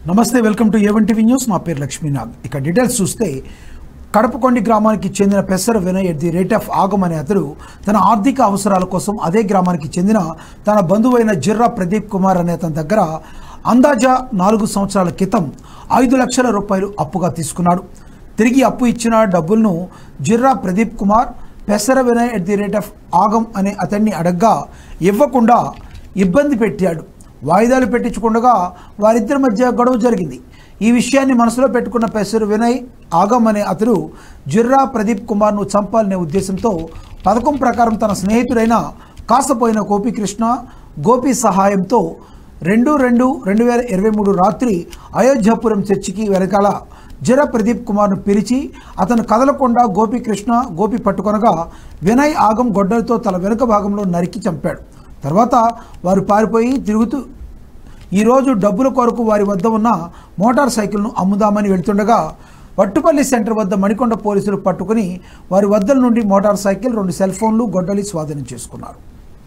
నమస్తే welcome to A one TV news నా పేరు లక్ష్మీనాథ్ ఇక డీటెయిల్స్ చూస్తే కడపకొండి గ్రామానికి చెందిన Pesara Vinay at the rate of Agam అనే అతడు తన ఆర్థిక అవసరాల కోసం అదే గ్రామానికి చెందిన తన బంధువైన జిర్రా ప్రదీప్ కుమార్ అనే అతని దగ్గర అందాజా నాలుగు సంవత్సరాల క్రితం ఐదు లక్షల రూపాయలు అప్పుగా తీసుకున్నాడు తిరిగి అప్పు ఇచ్చిన డబ్బులను జిర్రా Pradeep Kumar Pesara Vinay at the rate of Agam అనే అతన్ని అడగ్గా ఇవ్వకుండా ఇబ్బంది పెట్టాడు వాయిదాలు పెట్టించకుండా వారిద్దరి మధ్య గొడవ జరిగింది ఈ విషయాన్ని మనసులో పెట్టుకున్న పెసరు వినయ్ ఆగం అనే అతడు జిర్రా ప్రదీప్ కుమార్ను చంపాలనే ఉద్దేశంతో పథకం ప్రకారం తన స్నేహితుడైన కాసపోయిన గోపీకృష్ణ గోపి సహాయంతో రెండు రెండు రెండు వేల ఇరవై మూడు రాత్రి అయోధ్యాపురం చర్చికి వెనకాల జిర ప్రదీప్ కుమార్ను పిలిచి అతను కదలకుండా గోపీకృష్ణ గోపి పట్టుకొనగా వినయ్ ఆగం గొడ్డలతో తల వెనుక భాగంలో నరికి చంపాడు తర్వాత వారు పారిపోయి తిరుగుతూ ఈరోజు డబ్బుల కొరకు వారి వద్ద ఉన్న మోటార్ సైకిల్ను అమ్ముదామని వెళ్తుండగా వట్టుపల్లి సెంటర్ వద్ద మణికొండ పోలీసులు పట్టుకుని వారి వద్ద నుండి మోటార్ సైకిల్ రెండు సెల్ ఫోన్లు గొడ్డలి స్వాధీనం చేసుకున్నారు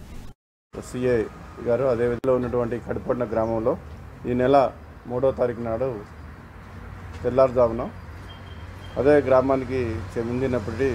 సిఐ గారు అదేవిధంగా ఉన్నటువంటి కడిపడిన గ్రామంలో ఈ నెల మూడో తారీఖు నాడు తెల్లారుజామున అదే గ్రామానికి చెందినప్పటి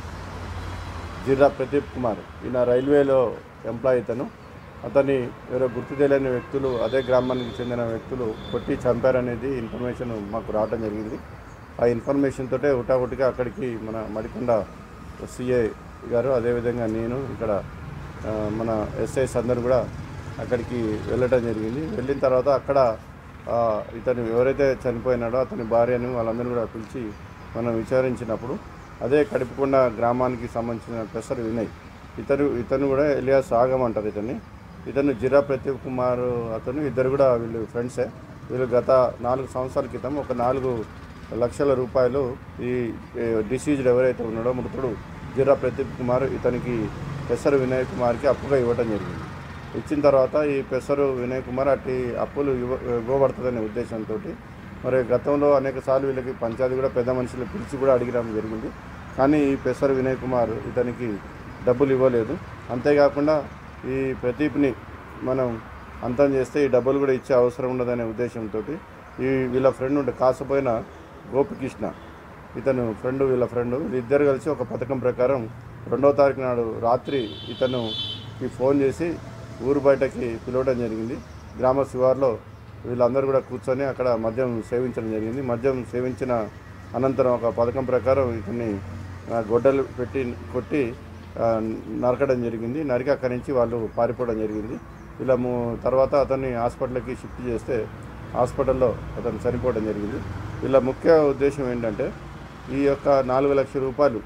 జిల్లా ప్రదీప్ కుమార్ ఈయన రైల్వేలో ఎంప్లాయ్ ఇతను అతన్ని ఎవరో గుర్తు తెలియని వ్యక్తులు అదే గ్రామానికి చెందిన వ్యక్తులు కొట్టి చంపారనేది ఇన్ఫర్మేషన్ మాకు రావడం జరిగింది ఆ ఇన్ఫర్మేషన్ తోటే హుటాహుటిగా అక్కడికి మన మడికొండ సిఐ గారు అదేవిధంగా నేను ఇక్కడ ఆ, మన ఎస్ఐస్ అందరూ కూడా అక్కడికి వెళ్ళటం జరిగింది వెళ్ళిన తర్వాత అక్కడ ఆ, ఇతను ఎవరైతే చనిపోయినాడో అతని భార్యను వాళ్ళందరూ కూడా పిలిచి మనం విచారించినప్పుడు అదే కడుపుకొండ గ్రామానికి సంబంధించిన పెసర్ వినయ్ ఇతను ఇతను కూడా ఎలియాస్ ఆగం అంటారు ఇతన్ని ఇతను జిరా ప్రదీప్ కుమార్ అతను ఇద్దరు కూడా వీళ్ళు ఫ్రెండ్సే వీళ్ళు గత నాలుగు సంవత్సరాల క్రితం ఒక నాలుగు లక్షల రూపాయలు ఈ డిసీజ్డ్ ఎవరైతే ఉన్నాడో మృతుడు జిరా ప్రదీప్ కుమార్ ఇతనికి పెసరు వినయ్ కుమార్కి అప్పుగా ఇవ్వడం జరిగింది ఇచ్చిన తర్వాత ఈ పెసరు వినయ్ కుమార్ అట్టి అప్పులు ఇవ్వ ఇవ్వబడుతుందనే ఉద్దేశంతో మరి గతంలో అనేక సార్లు వీళ్ళకి పంచాయతీ కూడా పెద్ద మనుషులు పిలిచి కూడా అడిగడం జరిగింది కానీ ఈ పెసరు వినయ్ కుమార్ ఇతనికి డబ్బులు ఇవ్వలేదు అంతేకాకుండా ఈ ప్రదీప్ని మనం అంతం చేస్తే ఈ డబ్బులు కూడా ఇచ్చే అవసరం ఉండదనే ఉద్దేశంతో ఈ వీళ్ళ ఫ్రెండ్ ఉండే కాసపోయిన గోపికృష్ణ ఇతను ఫ్రెండ్ వీళ్ళ ఫ్రెండ్ వీళ్ళిద్దరు కలిసి ఒక పథకం ప్రకారం రెండవ తారీఖు నాడు రాత్రి ఇతనుకి ఫోన్ చేసి ఊరు బయటకి పిలవడం జరిగింది గ్రామ శివార్లో వీళ్ళందరూ కూడా కూర్చొని అక్కడ మద్యం సేవించడం జరిగింది మద్యం సేవించిన అనంతరం ఒక పథకం ప్రకారం ఇతన్ని ఆ, గొడ్డలు పెట్టి కొట్టి ఆ, నరకడం జరిగింది నరికి అక్కడి నుంచి వాళ్ళు పారిపోవడం జరిగింది ఇలా ము తర్వాత అతన్ని హాస్పిటల్కి షిఫ్ట్ చేస్తే హాస్పిటల్లో అతను చనిపోవడం జరిగింది వీళ్ళ ముఖ్య ఉద్దేశం ఏంటంటే ఈ యొక్క నాలుగు లక్షల రూపాయలు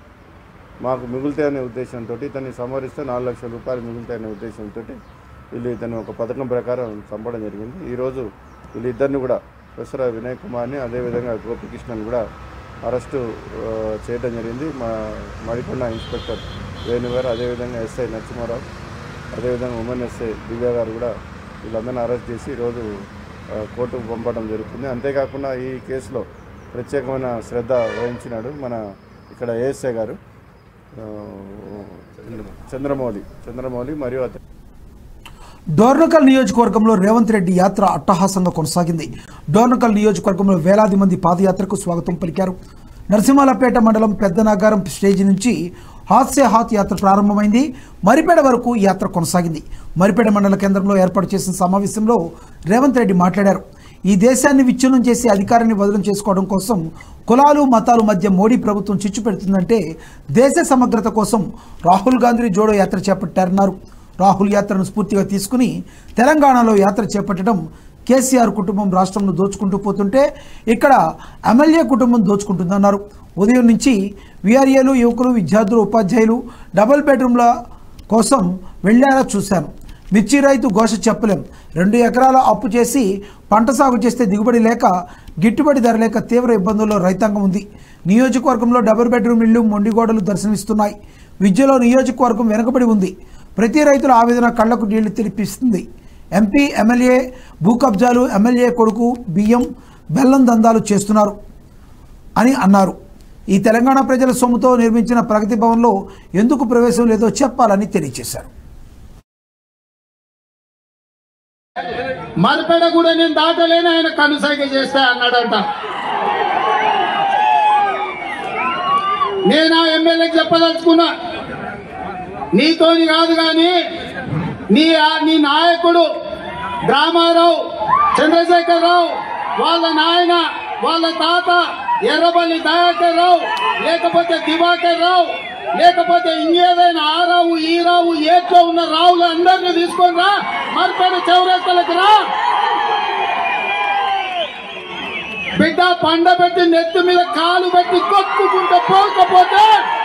మాకు మిగులుతాయనే ఉద్దేశంతో ఇతన్ని సంహరిస్తే నాలుగు లక్షల రూపాయలు మిగులుతాయనే ఉద్దేశంతో వీళ్ళు ఇతను ఒక పథకం ప్రకారం చంపడం జరిగింది ఈరోజు వీళ్ళిద్దరిని కూడా పెసర వినయ్ కుమార్ని అదేవిధంగా గోపికృష్ణని కూడా అరెస్టు ఆ, చేయడం జరిగింది మా మడికొండ ఇన్స్పెక్టర్ వేణు గారు అదేవిధంగా ఎస్ఐ నరసింహారావు అదేవిధంగా ఉమెన్ ఎస్ఐ దివ్య గారు కూడా వీళ్ళందరినీ అరెస్ట్ చేసి ఈరోజు ఆ, కోర్టుకు పంపడం జరుగుతుంది అంతేకాకుండా ఈ కేసులో ప్రత్యేకమైన శ్రద్ధ వహించినాడు మన ఇక్కడ ఏఎస్ఐ గారు ఆ, చంద్రమౌళి చంద్రమౌళి మరియు అతని డోర్నకల్ నియోజకవర్గంలో రేవంత్ రెడ్డి యాత్ర అట్టహాసంగా కొనసాగింది డోర్నకల్ నియోజకవర్గంలో వేలాది మంది పాదయాత్రకు స్వాగతం పలికారు నరసింహాలపేట మండలం పెద్దనాగారం స్టేజి నుంచి హాస్య హాత్ యాత్ర ప్రారంభమైంది మరిపేడ వరకు ఈ యాత్ర కొనసాగింది మరిపేడ మండల కేంద్రంలో ఏర్పాటు చేసిన సమావేశంలో రేవంత్ రెడ్డి మాట్లాడారు ఈ దేశాన్ని విచ్ఛిన్నం చేసి అధికారాన్ని బదిలం చేసుకోవడం కోసం కులాలు మతాలు మధ్య మోడీ ప్రభుత్వం చిచ్చు పెడుతుందంటే దేశ సమగ్రత కోసం రాహుల్ గాంధీ జోడో యాత్ర చేపట్టారన్నారు రాహుల్ యాత్రను స్ఫూర్తిగా తీసుకుని తెలంగాణలో యాత్ర చేపట్టడం కేసీఆర్ కుటుంబం రాష్ట్రంను దోచుకుంటూ పోతుంటే ఇక్కడ ఎమ్మెల్యే కుటుంబం దోచుకుంటుందన్నారు ఉదయం నుంచి విఆర్ఏలు యువకులు విద్యార్థులు ఉపాధ్యాయులు డబుల్ బెడ్రూమ్ల కోసం వెళ్ళారా చూశాను మిర్చి రైతు ఘోష చెప్పలేం రెండు ఎకరాల అప్పు చేసి పంట సాగు చేస్తే దిగుబడి లేక గిట్టుబడి ధర లేక తీవ్ర ఇబ్బందుల్లో రైతాంగం ఉంది నియోజకవర్గంలో డబుల్ బెడ్రూమ్ ఇళ్లు మొండిగోడలు దర్శనమిస్తున్నాయి విద్యలో నియోజకవర్గం వెనుకబడి ఉంది ప్రతి రైతుల ఆవేదన కళ్లకు నీళ్లు తెరిపిస్తుంది ఎంపీ ఎమ్మెల్యే భూ కబ్జాలు ఎమ్మెల్యే కొడుకు బియ్యం బెల్లం దందాలు చేస్తున్నారు అని అన్నారు ఈ తెలంగాణ ప్రజల సొమ్ముతో నిర్మించిన ప్రగతి భవన్లో ఎందుకు ప్రవేశం లేదో చెప్పాలని తెలియజేశారు మరిపెడ కూడా నేను దాటలేని ఆయన కనుసైగ చేస్తా అన్నాడంట నేను ఆ ఎమ్మెల్యేకి చెప్పదలుచుకున్నా నీతోని కాదు గాని నీ నీ నాయకుడు రామారావు చంద్రశేఖరరావు వాళ్ళ నాయన వాళ్ళ తాత ఎర్రబల్లి దయాకర్ రావు లేకపోతే దివాకర్ రావు లేకపోతే ఇంకేదైనా ఆ రావు ఈ రావు ఏట్లో ఉన్న రావులు అందరినీ తీసుకొని రా మరిపేట చౌరస్తలకు రా బిడ్డ పండ పెట్టి నెత్తి మీద కాలు పెట్టి తొక్కుకుంటూ పోకపోతే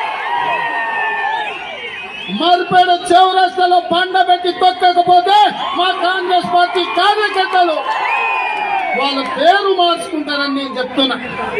మరిపేడ చౌరస్తలో పండ పెట్టి తొక్కకపోతే మా కాంగ్రెస్ పార్టీ కార్యకర్తలు వాళ్ళ పేరు మార్చుకుంటారని నేను చెప్తున్నా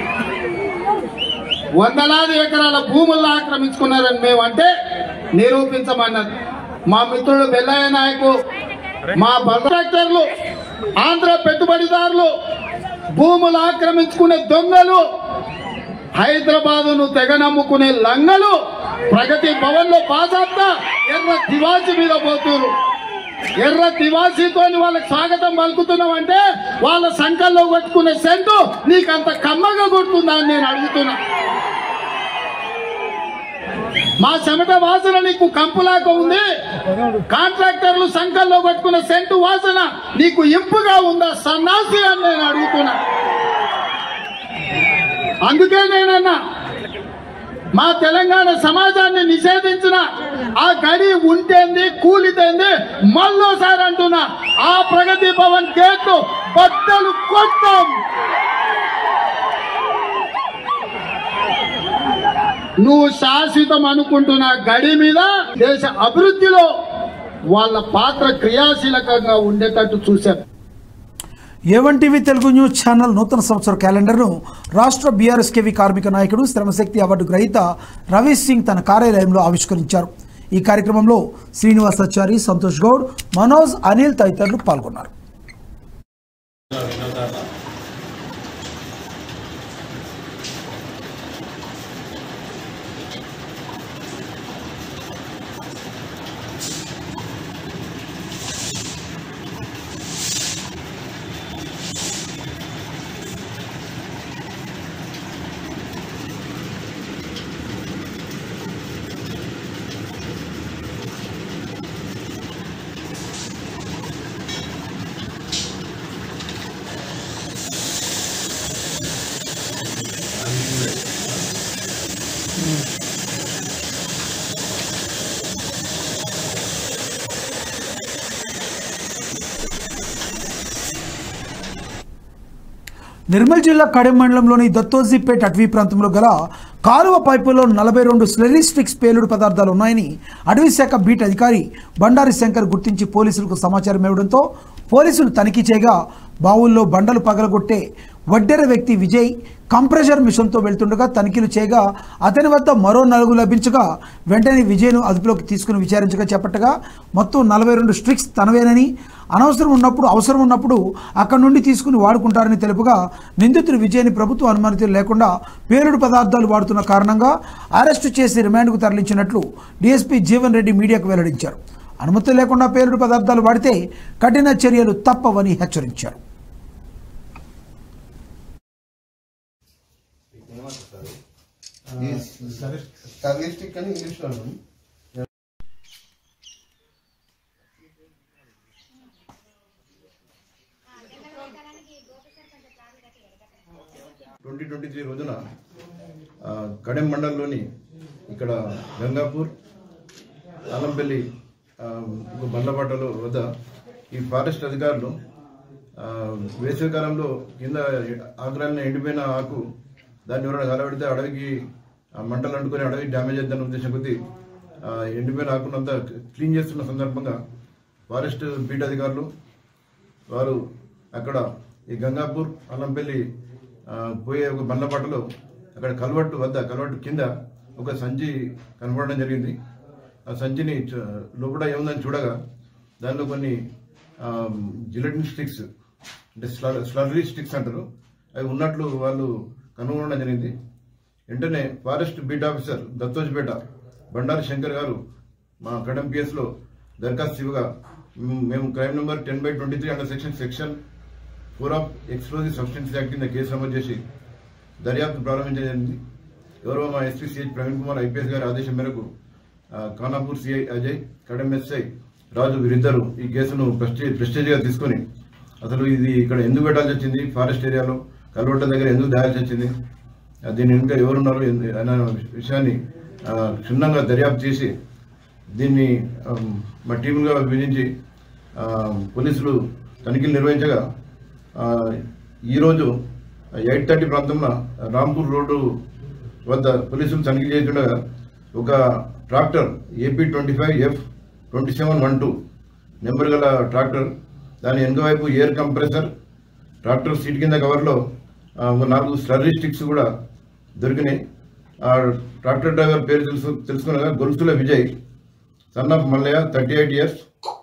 వందలాది ఎకరాల భూములను ఆక్రమించుకున్నారని మేము అంటే నిరూపించమన్నారు మా మిత్రుడు బెల్లయ్య నాయకు మా కాంట్రాక్టర్లు ఆంధ్ర పెట్టుబడిదారులు భూములు ఆక్రమించుకునే దొంగలు హైదరాబాదును తెగ నమ్ముకునే లంగలు ప్రగతి భవన్ లో బాజాప్తా ఎర్ర తివాసి మీద పోతున్నారు ఎర్ర తివాసీతోని వాళ్ళకి స్వాగతం పలుకుతున్నామంటే వాళ్ళ సంకల్లో కొట్టుకునే సెంటు నీకంత కమ్మగా కొడుతుందా అని నేను అడుగుతున్నా మా చెమట వాసన నీకు కంపులాగా ఉంది కాంట్రాక్టర్లు సంకల్లో కొట్టుకున్న సెంటు వాసన నీకు ఇంపుగా ఉందా సన్నాసి అని నేను అడుగుతున్నా అందుకే నేనన్నా మా తెలంగాణ సమాజాన్ని నిషేధించిన ఆ గడి ఉంటేంది కూలితేంది మళ్ళోసారి అంటున్నా ఆ ప్రగతి భవన్ గేట్లు బద్దలు కొట్టాం నువ్వు శాశ్వతం అనుకుంటున్న గడి మీద దేశ అభివృద్ధిలో వాళ్ళ పాత్ర క్రియాశీలకంగా ఉండేటట్టు చూశాను A one TV Telugu news channel నూతన సంవత్సర క్యాలెండర్ను రాష్ట్ర బీఆర్ఎస్కేవి కార్మిక నాయకుడు శ్రమశక్తి అవార్డు గ్రహీత రవీష్ సింగ్ తన కార్యాలయంలో ఆవిష్కరించారు ఈ కార్యక్రమంలో శ్రీనివాసాచారి సంతోష్ గౌడ్ మనోజ్ అనిల్ తదితరులు పాల్గొన్నారు నిర్మల్ జిల్లా కడెం మండలంలోని దత్తోజీపేట్ అటవీ ప్రాంతంలో గల కాలువ పైపులో నలభై రెండు స్లెరీ స్టిక్స్ పేలుడు పదార్థాలు ఉన్నాయని అటవీ శాఖ బీట్ అధికారి బండారి శంకర్ గుర్తించి పోలీసులకు సమాచారం ఇవ్వడంతో పోలీసులు తనిఖీ చేయగా బావుల్లో బండలు పగలగొట్టే వడ్డెర వ్యక్తి విజయ్ కంప్రెషర్ మిషన్తో వెళ్తుండగా తనిఖీలు చేయగా అతని వద్ద మరో నలుగు లభించగా వెంటనే విజయ్ను అదుపులోకి తీసుకుని విచారించగా చేపట్టగా మొత్తం నలభై రెండు స్ట్రిక్స్ తనవేనని అనవసరం ఉన్నప్పుడు అవసరం ఉన్నప్పుడు అక్కడి నుండి తీసుకుని వాడుకుంటారని తెలుపుగా నిందితుడు విజయ్ని ప్రభుత్వ అనుమతి లేకుండా పేలుడు పదార్థాలు వాడుతున్న కారణంగా అరెస్టు చేసి రిమాండ్కు తరలించినట్లు డీఎస్పీ జీవన్ రెడ్డి మీడియాకు వెల్లడించారు అనుమతి లేకుండా పేలుడు పదార్థాలు వాడితే కఠిన చర్యలు తప్పవని హెచ్చరించారు స్టాటిస్టిక్ అని ఇంగ్లీష్ లో అన్నాను ట్వంటీ ట్వంటీ త్రీ రోజున ఆ, కడెం మండలంలోని ఇక్కడ గంగాపూర్ ఆలంపల్లి ఆ, ఒక బండ్లబాటలో వద్ద ఈ ఫారెస్ట్ అధికారులు ఆ, వేసవికాలంలో కింద ఆకురాలిన ఎండిపోయిన ఆకు దాన్ని ఎవరైనా కలబెడితే అడవికి ఆ, మంటలు అంటుకొని అడవి డ్యామేజ్ అవుతుందన్న ఉద్దేశం కొద్దీ ఆ, ఎండిపోయిన ఆకునంతా క్లీన్ చేస్తున్న సందర్భంగా ఫారెస్ట్ బీట్ అధికారులు వారు అక్కడ ఈ గంగాపూర్ అల్లంపల్లి ఆ, పోయే ఒక బండ్లపాటలో అక్కడ కల్వట్టు వద్ద కల్వట్టు కింద ఒక సంచి కనపడడం జరిగింది ఆ సంచిని చ- లోపల ఏముందని చూడగా దానిలో కొన్ని జిలటిన్ స్టిక్స్ అంటే స్లర్రీ స్టిక్స్ అంటారు అవి ఉన్నట్లు వాళ్ళు కనుగొనడం జరిగింది వెంటనే forest beat officer Dattojpet Bandari Shankar garu మా కడెం కేసులో దరఖాస్తు ఇవ్వగా మ్, మేము crime number ten by twenty three under section section four of explosive substance act కింద కేసు నమోదు చేసి దర్యాప్తు ప్రారంభించడం జరిగింది గౌరవ మా SP CH Praveen Kumar IPS గారి ఆదేశం మేరకు ఆ, ఖానాపూర్ సిఐ అజయ్ కడెం ఎస్ఐ రాజు వీరిద్దరు ఈ కేసును ప్రెస్టేజ్ ప్రెస్టేజ్గా తీసుకొని అసలు ఇది ఇక్కడ ఎందుకు పెట్టాల్సి వచ్చింది ఫారెస్ట్ ఏరియాలో కల్వట్ట దగ్గర ఎందుకు దాయాల్సి వచ్చింది ఆ, దీని వెనుక ఎవరున్నారు ఎందు- అన్న విషయాన్ని ఆ, క్షుణ్ణంగా దర్యాప్తు చేసి దీన్ని ఆ, మా టీముగా విభజించి ఆ, పోలీసులు తనిఖీలు నిర్వహించగా ఆ, ఈరోజు ఎయిట్ థర్టీ ప్రాంతంలో రాంపూర్ రోడ్డు వద్ద పోలీసులు తనిఖీ చేస్తుండగా ఒక tractor AP twenty five F twenty seven one two number గల ట్రాక్టర్ దాని వెనుక వైపు ఎయిర్ కంప్రెసర్ ట్రాక్టర్ సీట్ కింద కవర్లో ఆ, ఒక నాలుగు స్లర్రీ స్టిక్స్ కూడా దొరికినాయి ఆ ట్రాక్టర్ డ్రైవర్ పేరు తెలుసు తెలుసుకునగా Golusula Vijay son of Mallaiah thirty eight years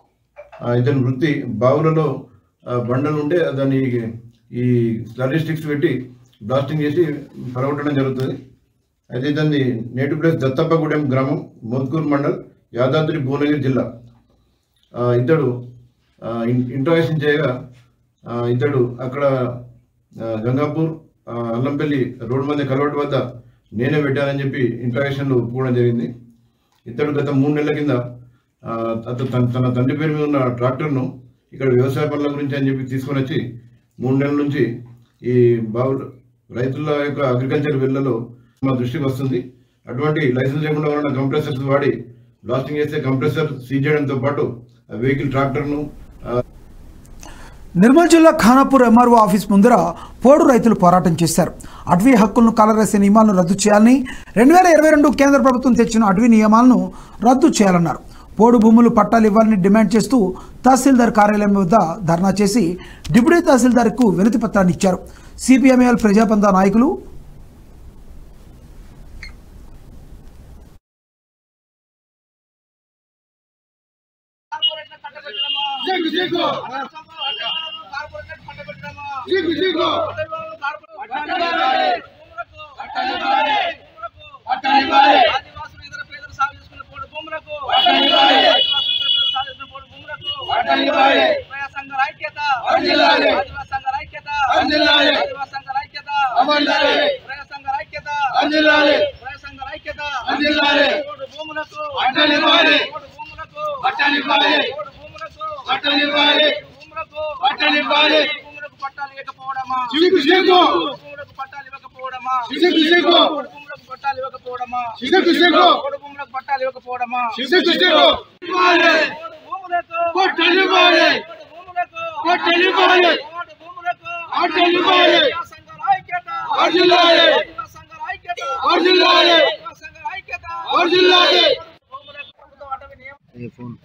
ఇతని వృత్తి బావులలో ఆ, బండలు ఉంటే దాన్ని ఈ స్లర్రీ స్టిక్స్ పెట్టి బ్లాస్టింగ్ చేసి పరగొట్టడం జరుగుతుంది అయితే ఇతని నేటివ్ ప్లేస్ దత్తప్పగూడెం గ్రామం మోద్కూర్ మండల్ యాదాద్రి భువనగిరి జిల్లా ఆ, ఇతడు ఆ, ఇన్- ఇంట్రాగేషన్ చేయగా ఆ, ఇతడు అక్కడ ఆ, గంగాపూర్ ఆ, అల్లంపల్లి రోడ్డు మధ్య కలవటి వద్ద నేనే పెట్టానని చెప్పి ఇంట్రాగేషన్లో ఒప్పుకోవడం జరిగింది ఇతడు గత మూడు నెలల కింద ఆ, అతను తన తన తండ్రి పేరు మీద ఉన్న ట్రాక్టర్ను ఇక్కడ వ్యవసాయ పనుల గురించి అని చెప్పి తీసుకొని వచ్చి మూడు నెలల నుంచి ఈ బావు రైతుల యొక్క అగ్రికల్చర్ వెళ్ళలో మా దృష్టికి వస్తుంది అటువంటి లైసెన్స్ లేకుండా ఉన్న కంప్రెసర్స్ వాడి బ్లాస్టింగ్ చేస్తే కంప్రెసర్ సీజ్ చేయడంతో పాటు ఆ వెహికల్ ట్రాక్టర్ను ఆ, నిర్మల్ జిల్లా ఖానాపూర్ ఎంఆర్ఓ ఆఫీస్ ముందర పోడు రైతులు పోరాటం చేశారు అటవీ హక్కులను కాలరాసే నియమాలను రద్దు చేయాలని రెండు వేల ఇరవై రెండు కేంద్ర ప్రభుత్వం తెచ్చిన అటవీ నియమాలను రద్దు చేయాలన్నారు పోడు భూములు పట్టాలు ఇవ్వాలని డిమాండ్ చేస్తూ తహసీల్దార్ కార్యాలయం వద్ద ధర్నా చేసి డిప్యూటీ తహసీల్దార్కు వినతి పత్రాన్ని ఇచ్చారు సిపిఎంఎల్ ప్రజాపంద నాయకులు జిగ్గు జిగ్గు జిగ్గు జిగ్గు ఆదివాసులు ఇతర పేదలు సాగు చేసుకునే పోడు భూములకు ఆదివాసులు ఇతర పేదలు సాగు చేసుకునే పోడు భూములకు ప్రజా సంఘాల ఐక్యత ఆదివాసీ సంఘాల ఐక్యత ఆదివాసీ సంఘాల ఐక్యత ప్రజా సంఘాల ఐక్యత ప్రజా సంఘాల ఐక్యత పోడు భూములకు పోడు భూములకు పోడు భూములకు భూములకు పట్టాలు ఇవ్వకపోవడమా జిగ్గు జిగ్గు భూములకు పట్టాలు ఇవ్వకపోవడమా జిగ్గు జిగ్గు పోడు భూములకు పట్టాలు ఇవ్వకపోవడమా జిగ్గు జిగ్గు పోడు భూములకు పట్టాలు ఇవ్వకపోవడమా జిగ్గు జిగ్గు పోడు భూములకు పట్టాలు ఇవ్వాలి. పోడు భూములకు పట్టాలు ఇవ్వాలి. పోడు భూములకు పట్టాలు ఇవ్వాలి. ఆదివాసీ సంఘాల ఐక్యత వర్ధిల్లాలి. ఆదివాసీ సంఘాల ఐక్యత వర్ధిల్లాలి. ఆదివాసీ సంఘాల ఐక్యత వర్ధిల్లాలి. భూములకు ప్రభుత్వ అటవీ నియమ-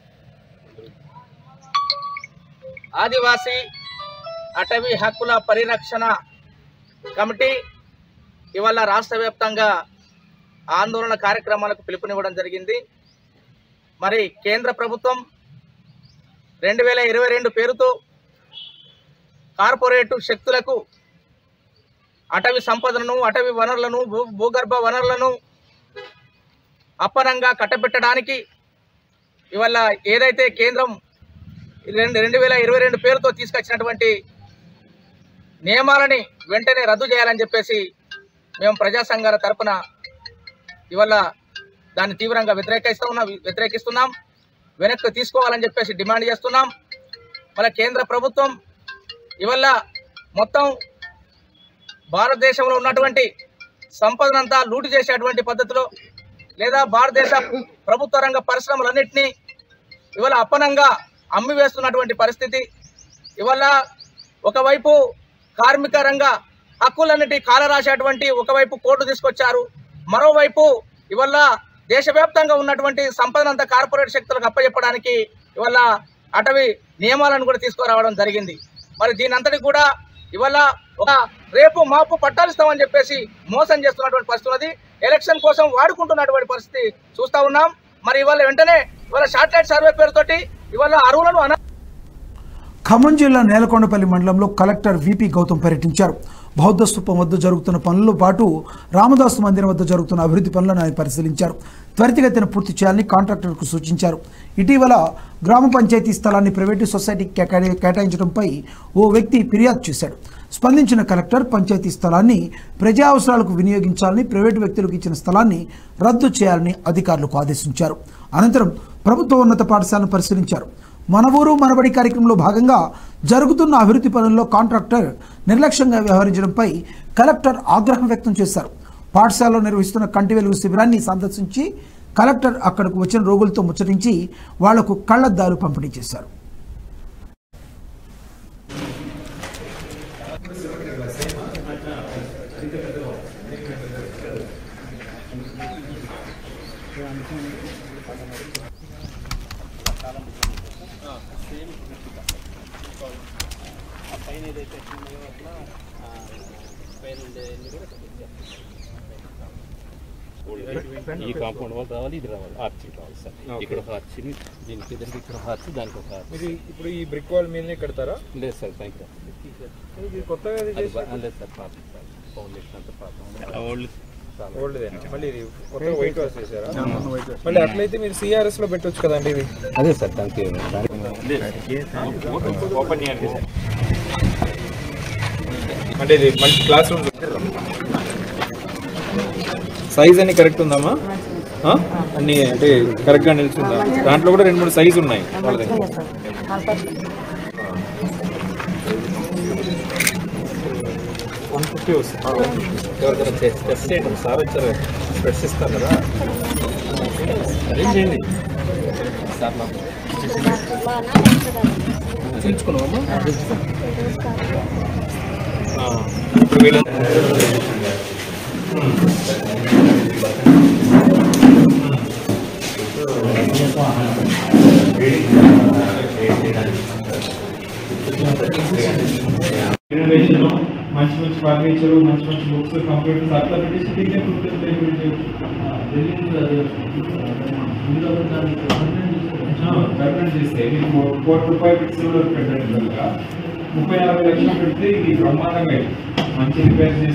ఆదివాసీ అటవీ హక్కుల పరిరక్షణ కమిటీ ఇవాళ రాష్ట్ర వ్యాప్తంగా ఆందోళన కార్యక్రమాలకు పిలుపునివ్వడం జరిగింది మరి కేంద్ర ప్రభుత్వం రెండు వేల ఇరవై రెండు పేరుతో కార్పొరేటు శక్తులకు అటవీ సంపదను అటవీ వనరులను భూ భూగర్భ వనరులను అప్పనంగా కట్టబెట్టడానికి ఇవాళ ఏదైతే కేంద్రం రెండు రెండు వేల ఇరవై రెండు పేరుతో తీసుకొచ్చినటువంటి నియమాలని వెంటనే రద్దు చేయాలని చెప్పేసి మేము ప్రజా సంఘాల తరపున ఇవాళ దాన్ని తీవ్రంగా వ్యతిరేకిస్తూ ఉన్నాం వ్యతిరేకిస్తున్నాం వెనక్కి తీసుకోవాలని చెప్పేసి డిమాండ్ చేస్తున్నాం మన కేంద్ర ప్రభుత్వం ఇవల్ల మొత్తం భారతదేశంలో ఉన్నటువంటి సంపదనంతా లూటు చేసేటువంటి పద్ధతిలో లేదా భారతదేశ ప్రభుత్వ రంగ పరిశ్రమలన్నింటినీ ఇవాళ అప్పనంగా అమ్మి వేస్తున్నటువంటి పరిస్థితి ఇవాళ ఒకవైపు కార్మిక రంగ హక్కులన్నిటి కాలరాసేటువంటి ఒకవైపు కోర్టు తీసుకొచ్చారు మరోవైపు ఇవాళ దేశవ్యాప్తంగా ఉన్నటువంటి సంపదనంతా కార్పొరేట్ శక్తులకు అప్పచెప్పడానికి ఇవాళ అటవీ నియమాలను కూడా తీసుకురావడం జరిగింది మరి దీని అంతటి కూడా ఇవాళ ఒక రేపు మాపు పట్టాలిస్తామని చెప్పేసి మోసం చేస్తున్నటువంటి పరిస్థితి ఉన్నది ఎలక్షన్ కోసం వాడుకుంటున్నటువంటి పరిస్థితి చూస్తా ఉన్నాం మరి ఇవాళ వెంటనే ఇవాళ శాటిలైట్ సర్వే పేరుతోటి ఇవాళ అరువులను అన ఖమ్మం జిల్లా నేలకొండపల్లి మండలంలో కలెక్టర్ విపి గౌతమ్ పర్యటించారు బౌద్ధ స్థూపం వద్ద జరుగుతున్న పనులతో పాటు రామదాసు మందిరం వద్ద జరుగుతున్న అభివృద్ధి పనులను ఆయన పరిశీలించారు త్వరితగతిన పూర్తి చేయాలని కాంట్రాక్టర్కు సూచించారు ఇటీవల గ్రామ పంచాయతీ స్థలాన్ని ప్రైవేటు సొసైటీకి కేటాయి- కేటాయించడంపై ఓ వ్యక్తి ఫిర్యాదు చేశాడు స్పందించిన కలెక్టర్ పంచాయతీ స్థలాన్ని ప్రజా అవసరాలకు వినియోగించాలని ప్రైవేటు వ్యక్తులకు ఇచ్చిన స్థలాన్ని రద్దు చేయాలని అధికారులకు ఆదేశించారు అనంతరం ప్రభుత్వ ఉన్నత పాఠశాలను పరిశీలించారు మన ఊరు మనబడి కార్యక్రమంలో భాగంగా జరుగుతున్న అభివృద్ధి పనుల్లో కాంట్రాక్టర్ నిర్లక్ష్యంగా వ్యవహరించడంపై కలెక్టర్ ఆగ్రహం వ్యక్తం చేశారు పాఠశాలలో నిర్వహిస్తున్న కంటి వెలుగు శిబిరాన్ని సందర్శించి కలెక్టర్ అక్కడకు వచ్చిన రోగులతో ముచ్చటించి వాళ్లకు కళ్లద్దాలు పంపిణీ చేశారు ఈ కాంపౌండ్ వాళ్ళు రావాలి ఇది రావాలి ఆర్చ్ రావాలి సార్ ఇక్కడ ఒక ఆర్చ్ దీనికి ఎదురుగా ఇక్కడ ఒక ఆర్చ్ దానికి ఒక ఆర్చ్ ఇది ఇప్పుడు ఈ బ్రిక్ వాల్ మీదనే కడతారా లేదు సార్ థ్యాంక్ యూ ఇది కొత్తగా ఇది అది బా- లేదు సార్ పాత సార్ ఫౌండేషన్ అంతా పాత ఓల్డ్ ఓల్డ్ మళ్ళీ ఇది కొత్తగా వైట్ వాష్ చేశారా మళ్ళీ అట్లయితే మీరు సిఆర్ఎస్ లో పెట్టొచ్చు కదండి ఇది అదే సార్ థ్యాంక్ యూ ఓపెన్ చేయండి సార్ అంటే ఇది మళ్ళీ క్లాస్ రూమ్ సైజ్ అన్ని కరెక్ట్ ఉందమ్మా ఆ? అన్ని అంటే కరెక్ట్ గా నిల్చుందా దాంట్లో కూడా రెండు మూడు సైజ్ ఉన్నాయి వాళ్ళ దగ్గర వన్ ఫిఫ్టీ వస్తుంది ఎవరికైనా టెస్ట్ చేయండి సార్ వచ్చారు స్పెట్స్ ఇస్తారు కదా అరేంజ్ చేయండి సార్ నాకు చూపించుకున్నామా ఇప్పుడు వీళ్ళ ఇన్నోవేషన్ మంచి మంచి ఫర్నిచర్ మంచి మంచి బుక్స్ కంప్యూటర్స్ అట్లా పెట్టేసి దీన్నే పర్మనెంట్ చేస్తే మీకు ఫోర్ టు ఫైవ్ ఫిక్స్ పెట్టండి కనుక ముప్పై నలభై లక్షలు పెడితే ఇది బ్రహ్మాండంగా అయింది. మంచి రిపేర్ చేసి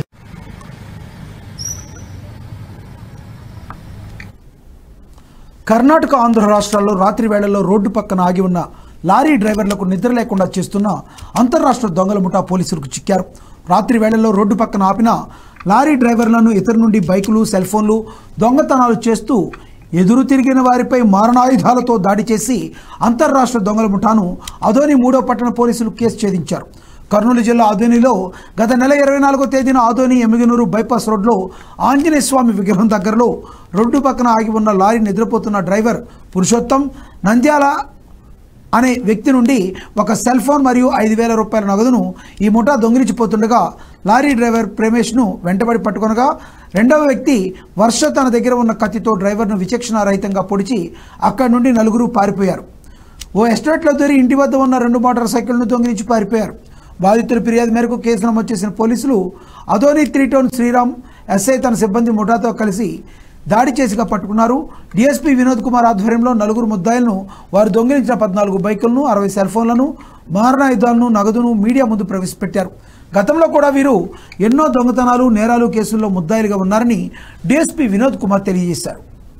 కర్ణాటక ఆంధ్ర రాష్ట్రాల్లో రాత్రి వేళల్లో రోడ్డు పక్కన ఆగి ఉన్న లారీ డ్రైవర్లకు నిద్ర లేకుండా చేస్తున్న అంతర్రాష్ట్ర దొంగల ముఠా పోలీసులకు చిక్కారు రాత్రి వేళల్లో రోడ్డు పక్కన ఆపిన లారీ డ్రైవర్లను ఇతరు నుండి బైకులు సెల్ ఫోన్లు దొంగతనాలు చేస్తూ ఎదురు తిరిగిన వారిపై మారణాయుధాలతో దాడి చేసి అంతర్రాష్ట్ర దొంగల ముఠాను అదోని మూడో పట్టణ పోలీసులు కేసు ఛేదించారు కర్నూలు జిల్లా ఆదోనిలో గత నెల ఇరవై నాలుగో తేదీన ఆదోని ఎమ్మిగనూరు బైపాస్ రోడ్లో ఆంజనేయ స్వామి విగ్రహం దగ్గరలో రోడ్డు పక్కన ఆగి ఉన్న లారీ నిద్రపోతున్న డ్రైవర్ పురుషోత్తం నంద్యాల అనే వ్యక్తి నుండి ఒక సెల్ ఫోన్ మరియు ఐదు వేల రూపాయల నగదును ఈ ముఠా దొంగిలించిపోతుండగా లారీ డ్రైవర్ ప్రేమేష్ను వెంటబడి పట్టుకొనగా రెండవ వ్యక్తి వర్ష తన దగ్గర ఉన్న కత్తితో డ్రైవర్ను విచక్షణారహితంగా పొడిచి అక్కడి నుండి నలుగురు పారిపోయారు ఓ ఎస్టేట్లో దొరి ఇంటి వద్ద ఉన్న రెండు మోటార్ సైకిళ్లను దొంగిలించి పారిపోయారు బాధితుల ఫిర్యాదు మేరకు కేసు నమోదు చేసిన పోలీసులు Adoni three town Sriram SI తన సిబ్బంది ముఠాతో కలిసి దాడి చేసిగా పట్టుకున్నారు డీఎస్పీ వినోద్ కుమార్ ఆధ్వర్యంలో నలుగురు ముద్దాయిలను వారు దొంగిలించిన పద్నాలుగు బైకులను అరవై సెల్ ఫోన్లను మారణాయుధాలను నగదును మీడియా ముందు ప్రవేశపెట్టారు గతంలో కూడా వీరు ఎన్నో దొంగతనాలు నేరాలు కేసుల్లో ముద్దాయిలుగా ఉన్నారని డీఎస్పీ వినోద్ కుమార్ తెలియజేశారు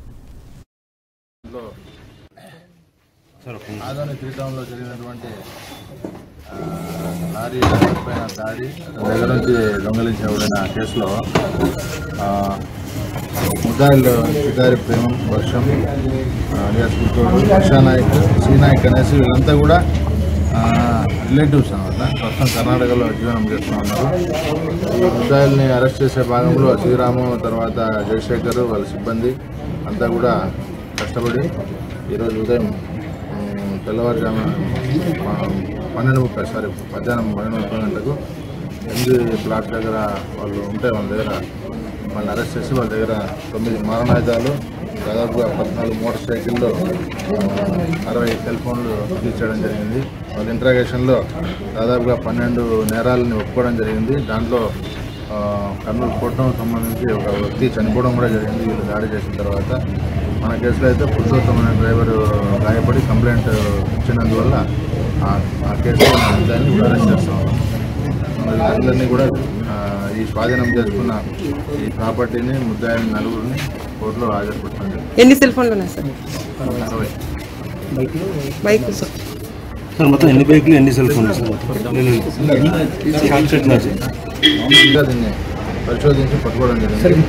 ఆదోని త్రీ టౌన్లో జరిగినటువంటి ఆ, లారీ డ్రైవర్ పైన దాడి అతని దగ్గర నుంచి దొంగలించబడిన కేసులో ఆ, ముద్దాయిలు శికారి ప్రేమం వర్షం అలియాస్ పుత్తూరు వర్షా నాయక్ శ్రీ నాయక్ అనేసి వీళ్ళంతా కూడా రిలేటివ్స్ అనమాట ప్రస్తుతం కర్ణాటకలో జీవనం చేస్తూ ఉన్నారు ఈ ముద్దాయిల్ని అరెస్ట్ చేసే భాగంలో శ్రీరాము తర్వాత జయశేఖర్ వాళ్ళ సిబ్బంది అంతా కూడా కష్టపడి ఈరోజు ఉదయం ఉమ్, తెల్లవారుజామున ఆ, పన్నెండు ముప్పై సారీ మధ్యాహ్నం పన్నెండు ముప్పై గంటలకు ఎనిమిది ప్లాట్ దగ్గర వాళ్ళు ఉంటే వాళ్ళ దగ్గర వాళ్ళని అరెస్ట్ చేసి వాళ్ళ దగ్గర తొమ్మిది మారణాయుధాలు దాదాపుగా పద్నాలుగు మోటార్ సైకిళ్ళు ఆ, అరవై సెల్ ఫోన్లు తీర్చడం జరిగింది వాళ్ళ ఇంట్రాగేషన్లో దాదాపుగా పన్నెండు నేరాలని ఒప్పుకోవడం జరిగింది దాంట్లో ఆ, కర్నూలు కోటం సంబంధించి ఒక వ్యక్తి చనిపోవడం కూడా జరిగింది వీళ్ళు దాడి చేసిన తర్వాత మన కేసులో అయితే పురుషోత్తం అనే డ్రైవర్ గాయపడి కంప్లైంట్ ఇచ్చినందువల్ల ఆ- ఆ కేసులో దాన్ని కూడా అరెస్ట్ చేస్తాం మరి అందరినీ కూడా ఆ, ఈ స్వాధీనం చేసుకున్న ఈ ప్రాపర్టీని ముద్దాయిని నలుగురిని కోర్టులో హాజరుపడుతుంది ఎన్ని సెల్ ఫోన్లు ఉన్నాయి సార్ అరవై బైక్ సార్ సార్ మొత్తం ఎన్ని బైక్లు ఎన్ని సెల్ ఫోన్లు సార్ కాన్సెప్ట్ నుంచి ఇంకా దీన్ని పరిశోధించి పట్టుకోవడం జరిగింది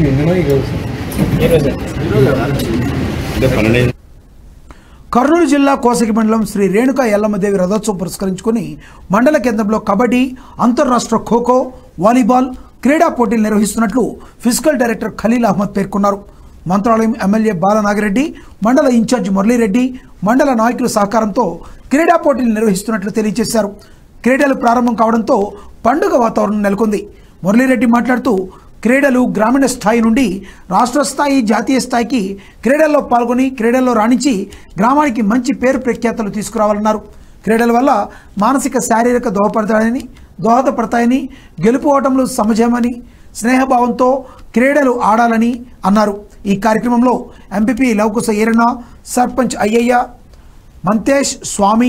పన్నెండు కర్నూలు జిల్లా కోసగి మండలం శ్రీ రేణుక ఎల్లమ్మదేవి రథోత్సవం పురస్కరించుకుని మండల కేంద్రంలో కబడ్డీ అంతర్రాష్ట్ర ఖోఖో వాలీబాల్ క్రీడా పోటీలు నిర్వహిస్తున్నట్లు ఫిజికల్ డైరెక్టర్ ఖలీల్ అహ్మద్ పేర్కొన్నారు మంత్రాలయం ఎమ్మెల్యే బాలనాగిరెడ్డి మండల ఇన్ఛార్జి మురళీరెడ్డి మండల నాయకుల సహకారంతో క్రీడా పోటీలు నిర్వహిస్తున్నట్లు తెలియజేశారు క్రీడలు ప్రారంభం కావడంతో పండుగ వాతావరణం నెలకొంది మురళీరెడ్డి మాట్లాడుతూ క్రీడలు గ్రామీణ స్థాయి నుండి రాష్ట్ర స్థాయి జాతీయ స్థాయికి క్రీడల్లో పాల్గొని క్రీడల్లో రాణించి గ్రామానికి మంచి పేరు ప్రఖ్యాతలు తీసుకురావాలన్నారు క్రీడల వల్ల మానసిక శారీరక దోహపడతాయని దోహదపడతాయని గెలుపు ఓటములు సమజమని స్నేహభావంతో క్రీడలు ఆడాలని అన్నారు ఈ కార్యక్రమంలో ఎంపీపీ లవకుశ ఈరణ సర్పంచ్ అయ్యయ్య మంతేష్ స్వామి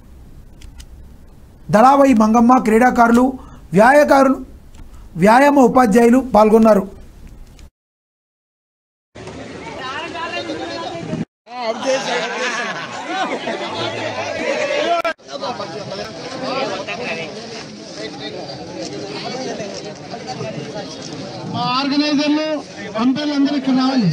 దళావై మంగమ్మ క్రీడాకారులు వ్యాయాకారులు వ్యాయామ ఉపాధ్యాయులు పాల్గొన్నారు మా ఆర్గనైజర్లు అంపైర్లు అందరూ ఇక్కడ రావాలి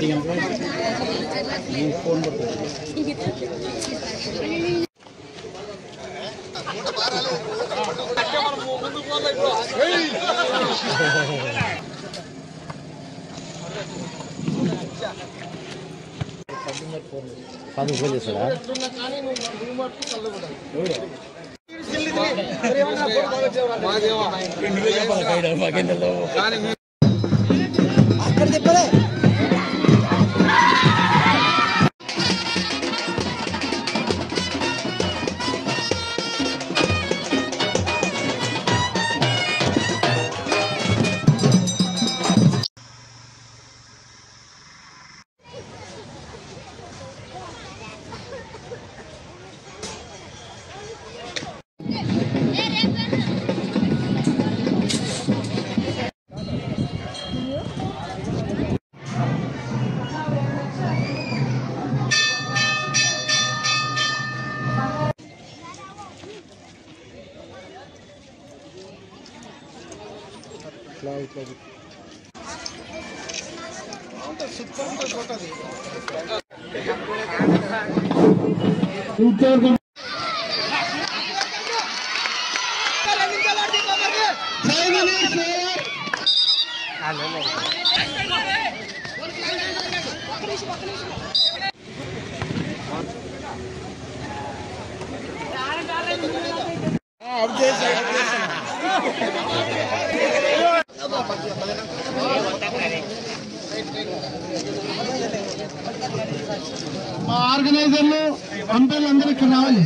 మా ఆర్గనైజర్లు అంపైర్లు అందరూ ఇక్కడ రావాలి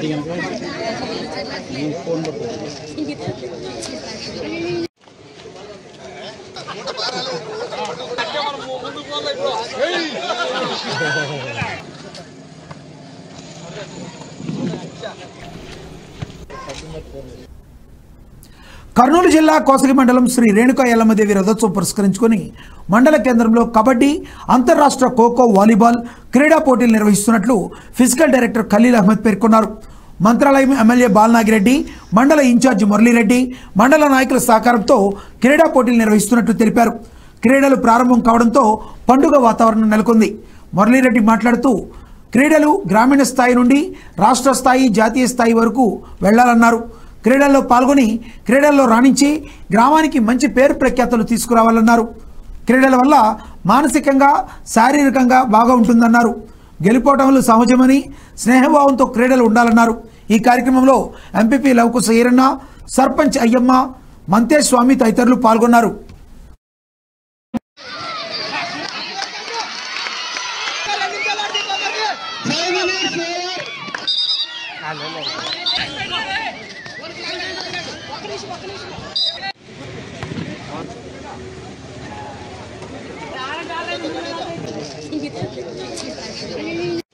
కర్నూలు జిల్లా కోసలి మండలం శ్రీ రేణుకా ఎల్లమ్మదేవి రథోత్సవం పురస్కరించుకొని మండల కేంద్రంలో కబడ్డీ అంతర్రాష్ట్ర ఖోఖో వాలీబాల్ క్రీడా పోటీలు నిర్వహిస్తున్నట్లు ఫిజికల్ డైరెక్టర్ ఖలీల్ అహ్మద్ పేర్కొన్నారు మంత్రాలయం ఎమ్మెల్యే బాలనాగిరెడ్డి మండల ఇన్ఛార్జి మురళీరెడ్డి మండల నాయకుల సహకారంతో క్రీడా పోటీలు నిర్వహిస్తున్నట్లు తెలిపారు క్రీడలు ప్రారంభం కావడంతో పండుగ వాతావరణం నెలకొంది మురళీరెడ్డి మాట్లాడుతూ క్రీడలు గ్రామీణ స్థాయి నుండి రాష్ట్ర స్థాయి జాతీయ స్థాయి వరకు వెళ్లాలన్నారు క్రీడల్లో పాల్గొని క్రీడల్లో రాణించి గ్రామానికి మంచి పేరు ప్రఖ్యాతలు తీసుకురావాలన్నారు క్రీడల వల్ల మానసికంగా శారీరకంగా బాగా ఉంటుందన్నారు గెలుపోవటంలో సహజమని స్నేహభావంతో క్రీడలు ఉండాలన్నారు ఈ కార్యక్రమంలో ఎంపీపీ లవకుశ ఈరన్న సర్పంచ్ అయ్యమ్మ మంతేష్ స్వామి తదితరులు పాల్గొన్నారు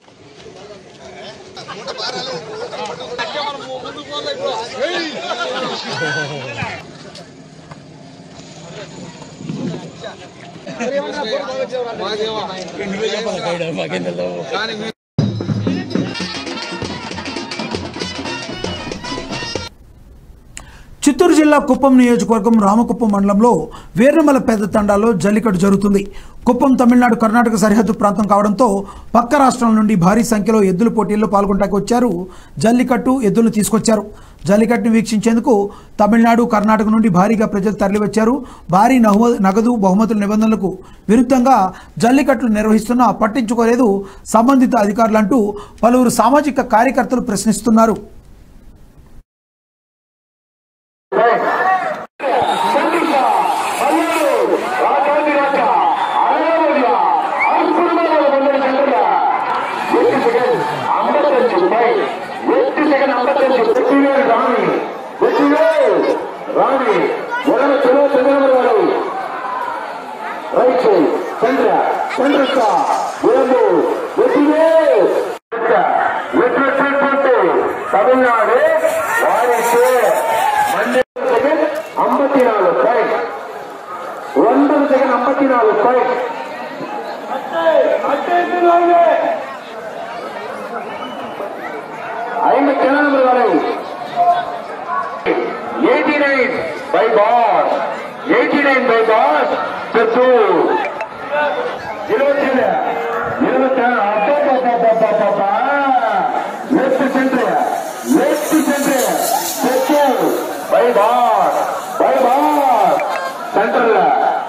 Hey! చిత్తూరు జిల్లా కుప్పం నియోజకవర్గం రామకుప్పం మండలంలో వేర్నమల పెద్ద తండాలో జల్లికట్టు జరుగుతుంది కుప్పం తమిళనాడు కర్ణాటక సరిహద్దు ప్రాంతం కావడంతో పక్క రాష్ట్రాల నుండి భారీ సంఖ్యలో ఎద్దుల పోటీల్లో పాల్గొనడానికి వచ్చారు జల్లికట్టు ఎద్దులు తీసుకొచ్చారు జల్లికట్టును వీక్షించేందుకు తమిళనాడు కర్ణాటక నుండి భారీగా ప్రజలు తరలివచ్చారు భారీ నహు- నగదు బహుమతుల నిబంధనలకు విరుద్ధంగా జల్లికట్లు నిర్వహిస్తున్నా పట్టించుకోలేదు సంబంధిత అధికారులంటూ పలువురు సామాజిక కార్యకర్తలు ప్రశ్నిస్తున్నారు రాణి మొదల చెలో చంద్రబాబు గారు రైట్ చంద్ర చంద్రక్క విరందు వెற்றிவே வெற்றி தமிழ்நாடு வாரிசு மண்டல் ஐம்பத்தி நாலு பாயிண்ட் ஒன்பது செகண்ட் ஐம்பத்தி நாலு பாயிண்ட் ஐம்பத்தி ஏழாம் வரை eighty nine bypass eighty nine bypass Petrur இருபத்தி ஏழு இருபத்தி ஏழு அப்பா left center left center Petrur bypass bypass சென்டர்ல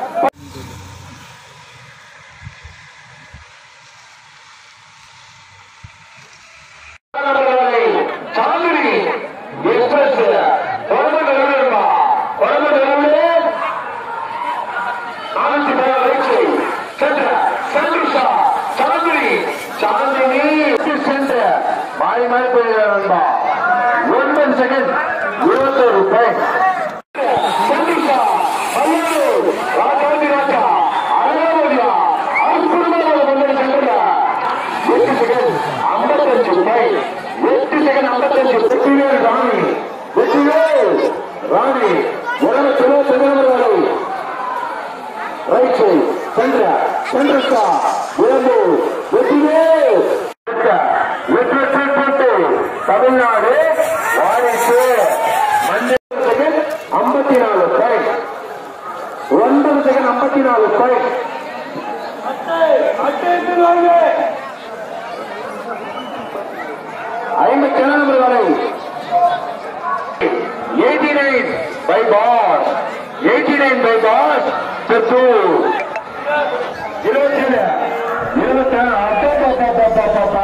சாந்தினி எக்ஸ்பிரஸ் தொடர்பு நிறுவனமா தொடர்பு நிறுவனம் நானூத்தி பதினாறு வயசு சென்ற சந்திரிஷா சாந்தினி சாந்தினி சென்ற மாறி மாறி போயிருந்தா ஒன்பது செகண்ட் இருபத்தோரு பாயிண்ட் சந்திரிஷா ஐயோ ராஜாதி ராஜா அழகாவதியா அற்புதமாக முன்னாடி சென்ற எட்டு செகண்ட் ஐம்பத்தஞ்சு பாயிண்ட் எட்டு செகண்ட் ஐம்பத்தஞ்சு வெற்றிவேல் ராணி வெற்றிவேல் ராணி உலக சிவ திருநெல்வேலி ரைட் சைடு சென்ற சென்றா விளம்பு வெற்றிவே வெற்றி போட்டு தமிழ்நாடு வாரிசு மஞ்சள் செகண்ட் ஐம்பத்தி நாலு பாயிண்ட் ஒன்பது செகண்ட் ஐம்பத்தி நாலு பாயிண்ட் ஐம்பத்தி ஏழாம் வரை eighty nine bypass eighty nine bypass Petrur இருபத்தி ஏழு இருபத்தி ஏழு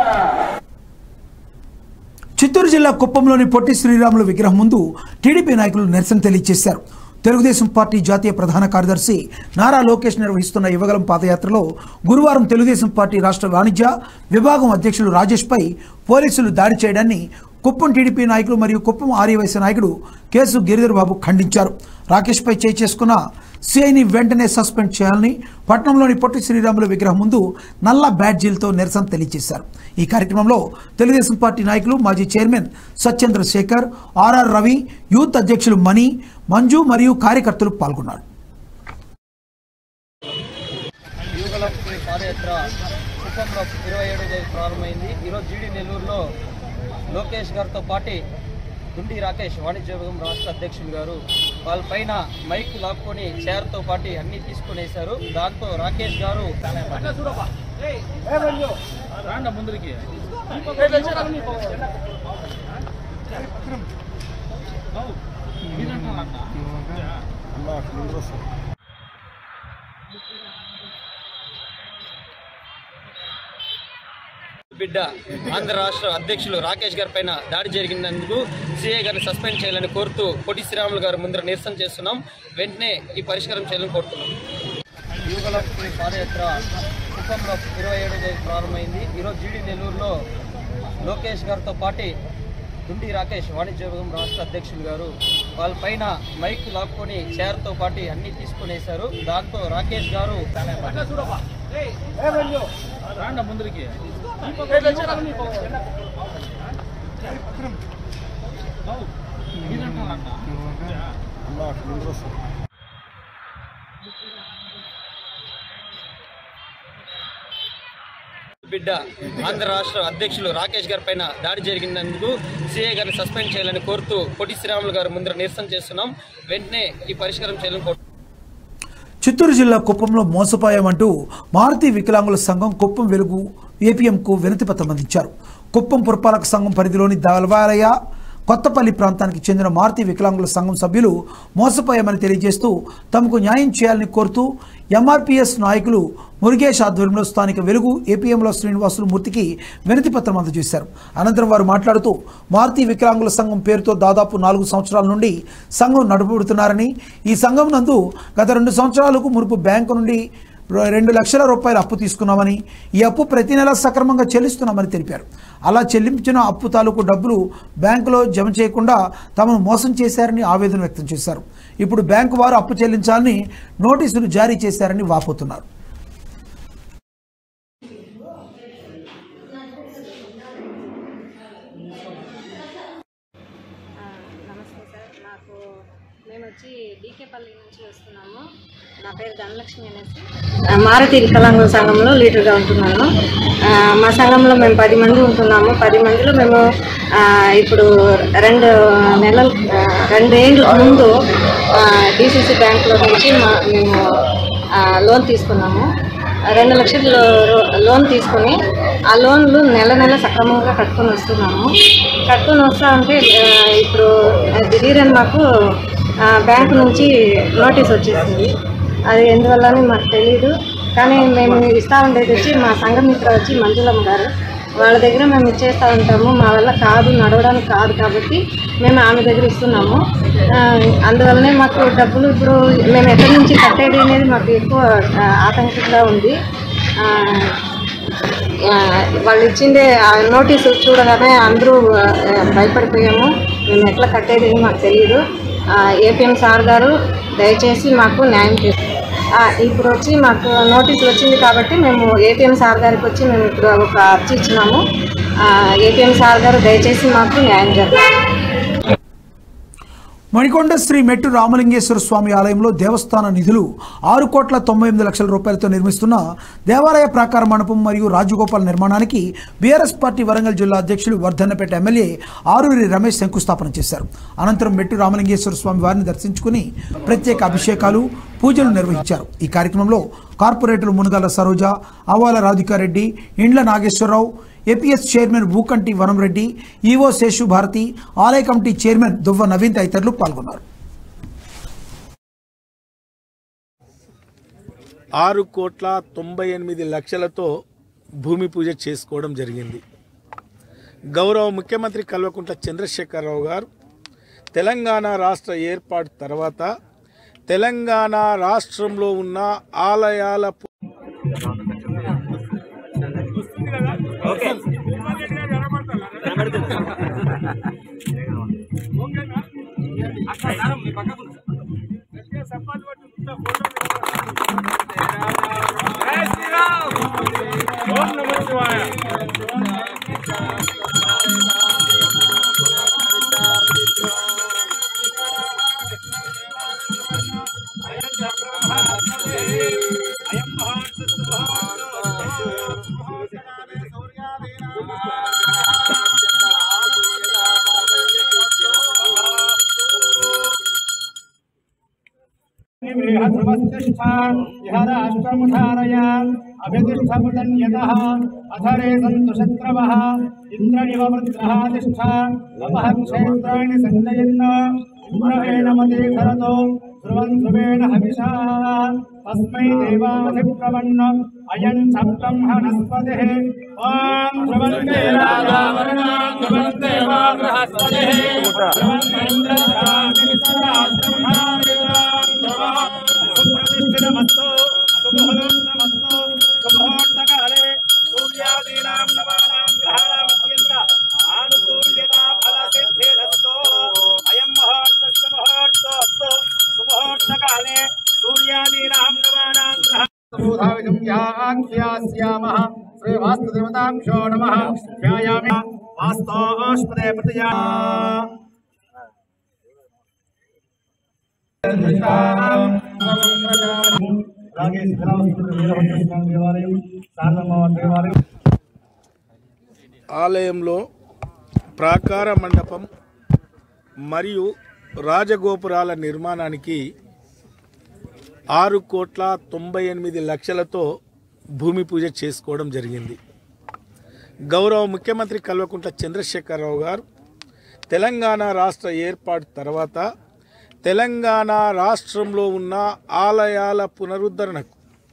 చిత్తూరు జిల్లా కుప్పంలోని పొట్టి శ్రీరాములు విగ్రహం ముందు టీడీపీ నాయకులు నిరసన తెలియజేశారు తెలుగుదేశం పార్టీ జాతీయ ప్రధాన కార్యదర్శి నారా లోకేష్ నిర్వహిస్తున్న యువగలం పాదయాత్రలో గురువారం తెలుగుదేశం పార్టీ రాష్ట్ర వాణిజ్య విభాగం అధ్యక్షులు రాజేష్పై పోలీసులు దాడి చేయడాన్ని కుప్పం టీడీపీ నాయకులు మరియు కుప్పం ఆర్యవైశ్య నాయకుడు కేసు గిరిధర్ బాబు ఖండించారు రాకేష్పై చేయి చేసుకున్న సిఐని వెంటనే సస్పెండ్ చేయాలని పట్నంలోని పొట్టి శ్రీరాములు విగ్రహం ముందు నల్ల బ్యాడ్జీలతో నిరసన తెలియజేశారు ఈ కార్యక్రమంలో తెలుగుదేశం పార్టీ నాయకులు మాజీ chairman Satyendra Shekar RR Ravi youth అధ్యక్షులు మణి మంజు మరియు కార్యకర్తలు పాల్గొన్నారు యువగలం పాదయాత్ర కుప్పంలో ఇరవై ఏడో తేదీ ప్రారంభమైంది ఈరోజు జీడీ నెల్లూరులో లోకేష్ గారితో పాటు దుండి రాకేష్ వాణిజ్య విభాగం రాష్ట్ర అధ్యక్షులు గారు వాళ్ళ పైన మైక్ లాక్కొని చైర్తో పాటు అన్ని తీసుకొని వేశారు దాంతో రాకేష్ గారు ముందుకి బిడ్డ ఆంధ్ర రాష్ట్ర అధ్యక్షులు రాకేష్ గారి పైన దాడి జరిగినందుకు సీఏ గారిని సస్పెండ్ చేయాలని కోరుతూ పొట్టి శ్రీరాములు గారు ముందర నిరసన చేస్తున్నాం వెంటనే ఈ పరిష్కారం చేయాలని కోరుతున్నాం యువగలం పాదయాత్ర కుప్పంలో ఇరవై ఏడో తేదీ ప్రారంభమైంది ఈరోజు జీడీ నెల్లూరులో లోకేష్ గారితో పాటు దుండి రాకేష్ వాణిజ్య విభాగం రాష్ట్ర అధ్యక్షులు గారు వాళ్ళ పైన మైక్ లాక్కొని చైర్తో పాటు అన్ని తీసుకొని వేశారు దాంతో రాకేష్ గారు ముందరికి బిడ్డ ఆంధ్ర రాష్ట్ర అధ్యక్షులు రాకేష్ గారి పైన దాడి జరిగినందుకు సీఏ గారిని సస్పెండ్ చేయాలని కోరుతూ పొట్టి శ్రీరాములు గారు ముందర నిరసన చేస్తున్నాం వెంటనే ఈ పరిష్కారం చేయాలని కోరు చిత్తూరు జిల్లా కుప్పంలో మోసపోయామంటూ మారుతి వికలాంగుల సంఘం కుప్పం వెలుగు ఏపీఎంకు వినతి పత్రం అందించారు కుప్పం పురపాలక సంఘం పరిధిలోని దళవాలయ కొత్తపల్లి ప్రాంతానికి చెందిన మారుతి వికలాంగుల సంఘం సభ్యులు మోసపోయామని తెలియజేస్తూ తమకు న్యాయం చేయాలని కోరుతూ ఎంఆర్పీఎస్ నాయకులు మురుగేష్ ఆధ్వర్యంలో స్థానిక వెలుగు ఏపీఎంలో శ్రీనివాసులు మూర్తికి వినతి పత్రం అందజేశారు అనంతరం వారు మాట్లాడుతూ మారుతి వికలాంగుల సంఘం పేరుతో దాదాపు నాలుగు సంవత్సరాల నుండి సంఘం నడుపుడుతున్నారని ఈ సంఘం నందు గత రెండు సంవత్సరాలకు మురుపు బ్యాంకు నుండి రొ- రెండు లక్షల రూపాయలు అప్పు తీసుకున్నామని ఈ అప్పు ప్రతి నెల సక్రమంగా చెల్లిస్తున్నామని తెలిపారు అలా చెల్లించిన అప్పు తాలూకు డబ్బులు బ్యాంకులో జమ చేయకుండా తమను మోసం చేశారని ఆవేదన వ్యక్తం చేశారు ఇప్పుడు బ్యాంకు వారు అప్పు చెల్లించాలని నోటీసులు జారీ చేశారని వాపోతున్నారు నమస్తే సార్ నాకు మేము వచ్చి డీకేపల్లి నుంచి వస్తున్నాము నా పేరు ధనలక్ష్మి అనేసి ఆ, మారుతి వికలాంగుల సంఘంలో లీడర్గా ఉంటున్నాను ఆ, మా సంఘంలో మేము పది మంది ఉంటున్నాము పది మందిలో మేము ఆ, ఇప్పుడు రెండు నెలల ఆ, రెండేళ్ళ ముందు డిసిసి బ్యాంకులో నుంచి మా మేము ఆ, లోన్ తీసుకున్నాము ఆ, రెండు లక్షలు లో- లోన్ తీసుకొని ఆ లోన్లు నెల నెల సక్రమంగా కట్టుకొని వస్తున్నాము కట్టుకొని వస్తా ఉంటే ఆ, ఇప్పుడు దిలీరన్ మాకు ఆ, బ్యాంకు నుంచి నోటీస్ వచ్చేసింది అది ఎందువల్లని మాకు తెలియదు కానీ మేము ఇస్తా ఉండేది వచ్చి మా సంఘమిత్ర వచ్చి మంజులమ్మ గారు వాళ్ళ దగ్గర మేము ఇచ్చేస్తూ ఉంటాము మా వల్ల కాదు నడవడానికి కాదు కాబట్టి మేము ఆమె దగ్గర ఇస్తున్నాము ఆ, అందువల్లనే మాకు డబ్బులు ఇప్పుడు మేము ఎక్కడి నుంచి కట్టేది అనేది మాకు ఎక్కువ ఆ, ఆటంకంగా ఉంది ఆ, ఆ, వాళ్ళు ఇచ్చిందే ఆ నోటీసు చూడగానే అందరూ ఆ, భయపడిపోయాము మేము ఎట్లా కట్టేది అని మాకు తెలియదు ఏపీఎం సార్ గారు దయచేసి మాకు న్యాయం చేస్తారు ఇప్పుడు వచ్చి మాకు నోటీస్ వచ్చింది కాబట్టి మేము ఏపీఎం సార్ గారికి వచ్చి మేము ఇప్పుడు ఒక అర్జీ ఇచ్చినాము ఏపీఎం సార్ గారు దయచేసి మాకు న్యాయం జరగాలి మణికొండ శ్రీ మెట్టు రామలింగేశ్వర స్వామి ఆలయంలో దేవస్థాన నిధులు ఆరు కోట్ల తొంభై ఎనిమిది లక్షల రూపాయలతో నిర్మిస్తున్న దేవాలయ ప్రాకార మండపం మరియు రాజగోపాల్ నిర్మాణానికి బీఆర్ఎస్ పార్టీ వరంగల్ జిల్లా అధ్యక్షులు వర్ధన్నపేట ఎమ్మెల్యే ఆరూరి రమేష్ శంకుస్థాపన చేశారు అనంతరం మెట్టు రామలింగేశ్వర స్వామి వారిని దర్శించుకుని ప్రత్యేక అభిషేకాలు పూజలు నిర్వహించారు ఈ కార్యక్రమంలో కార్పొరేటర్లు Munagala Saroja Avala Radhika Reddy Indla Nageswara Rao APS chairman Bhukanti Vanam Reddy EO Seshu Bharati ఆలయ కమిటీ చైర్మన్ దువ్వ నవీన్ తదితరులు పాల్గొన్నారు ఆరు కోట్ల తొంభై ఎనిమిది లక్షలతో భూమి పూజ చేసుకోవడం జరిగింది గౌరవ ముఖ్యమంత్రి కల్వకుంట్ల చంద్రశేఖరరావు గారు తెలంగాణ రాష్ట్ర ఏర్పాటు తర్వాత తెలంగాణ రాష్ట్రంలో ఉన్న ఆలయాల పు- ధారయ అభితిష్టముదన్యతః అధరే సంతు శత్రవः ఇంద్రనివ వృద్ధः తిష్ట తపః క్షేత్రాణి సంజయన్న ఇంద్రవేణ మదే ఖరతో ధ్రువం ధ్రువేణ హవిషా తస్మై దేవాధిప్రవన్న అయం చ బ్రహ్మణస్పతిः ఓం ధ్రువంతే రాజావరుణా ధ్రువంతే వా బృహస్పతిः ధ్రువంతే ఇంద్రజాతి సరాబ్రహ్మావిదాం ధ్రువం సుప్రతిష్ఠితమస్తు శుభోత్తమస్తు శుభోత్తకాలే సూర్యాదీనాం నవానాం గ్రహాణాం అత్యంత ఆనుకూల్యతా ఫల సిద్ధిరస్తో అయం ముహూర్తస్య ముహూర్తోస్తు శుభోత్తకాలే సూర్యాదీనాం నవానాం గ్రహ ్యాఖ్యాస్యామः శ్రీవాస్తుదేవతాంశో నమः ధ్యాయామి వాస్తోష్పదే ప్రతియా అలాగే శివరామకృష్ణ వీరభద్ర దేవాలయం శారదమ్మ దేవాలయం ఆలయంలో ప్రాకార మండపం మరియు రాజగోపురాల నిర్మాణానికి ఆరు కోట్ల తొంభై ఎనిమిది లక్షలతో భూమి పూజ చేసుకోవడం జరిగింది గౌరవ ముఖ్యమంత్రి కల్వకుంట్ల చంద్రశేఖరరావు గారు తెలంగాణ రాష్ట్ర ఏర్పాటు తర్వాత తెలంగాణ రాష్ట్రంలో ఉన్న ఆలయాల పునరుద్ధరణకు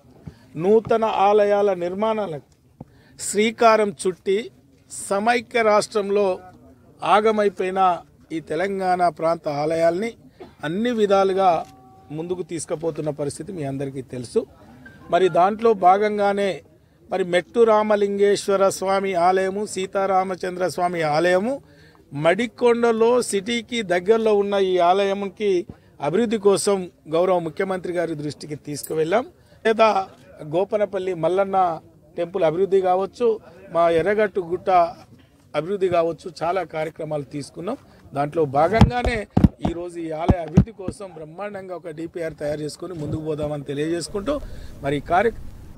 నూతన ఆలయాల నిర్మాణాలకు శ్రీకారం చుట్టి సమైక్య రాష్ట్రంలో ఆగమైపోయిన ఈ తెలంగాణ ప్రాంత ఆలయాల్ని అన్ని విధాలుగా ముందుకు తీసుకుపోతున్న పరిస్థితి మీ అందరికీ తెలుసు మరి దాంట్లో భాగంగానే మరి మెట్టు రామలింగేశ్వర స్వామి ఆలయము సీతారామచంద్ర స్వామి ఆలయము మడికొండలో సిటీకి దగ్గరలో ఉన్న ఈ ఆలయంకి అభివృద్ధి కోసం గౌరవ ముఖ్యమంత్రి గారి దృష్టికి తీసుకువెళ్ళాం లేదా గోపనపల్లి మల్లన్న టెంపుల్ అభివృద్ధి కావచ్చు మా ఎర్రగట్టు గుట్ట అభివృద్ధి కావచ్చు చాలా కార్యక్రమాలు తీసుకున్నాం దాంట్లో భాగంగానే ఈరోజు ఈ ఆలయ అభివృద్ధి కోసం బ్రహ్మాండంగా ఒక డిపిఆర్ తయారు చేసుకొని ముందుకు పోదామని తెలియజేసుకుంటూ మరి ఈ కార్య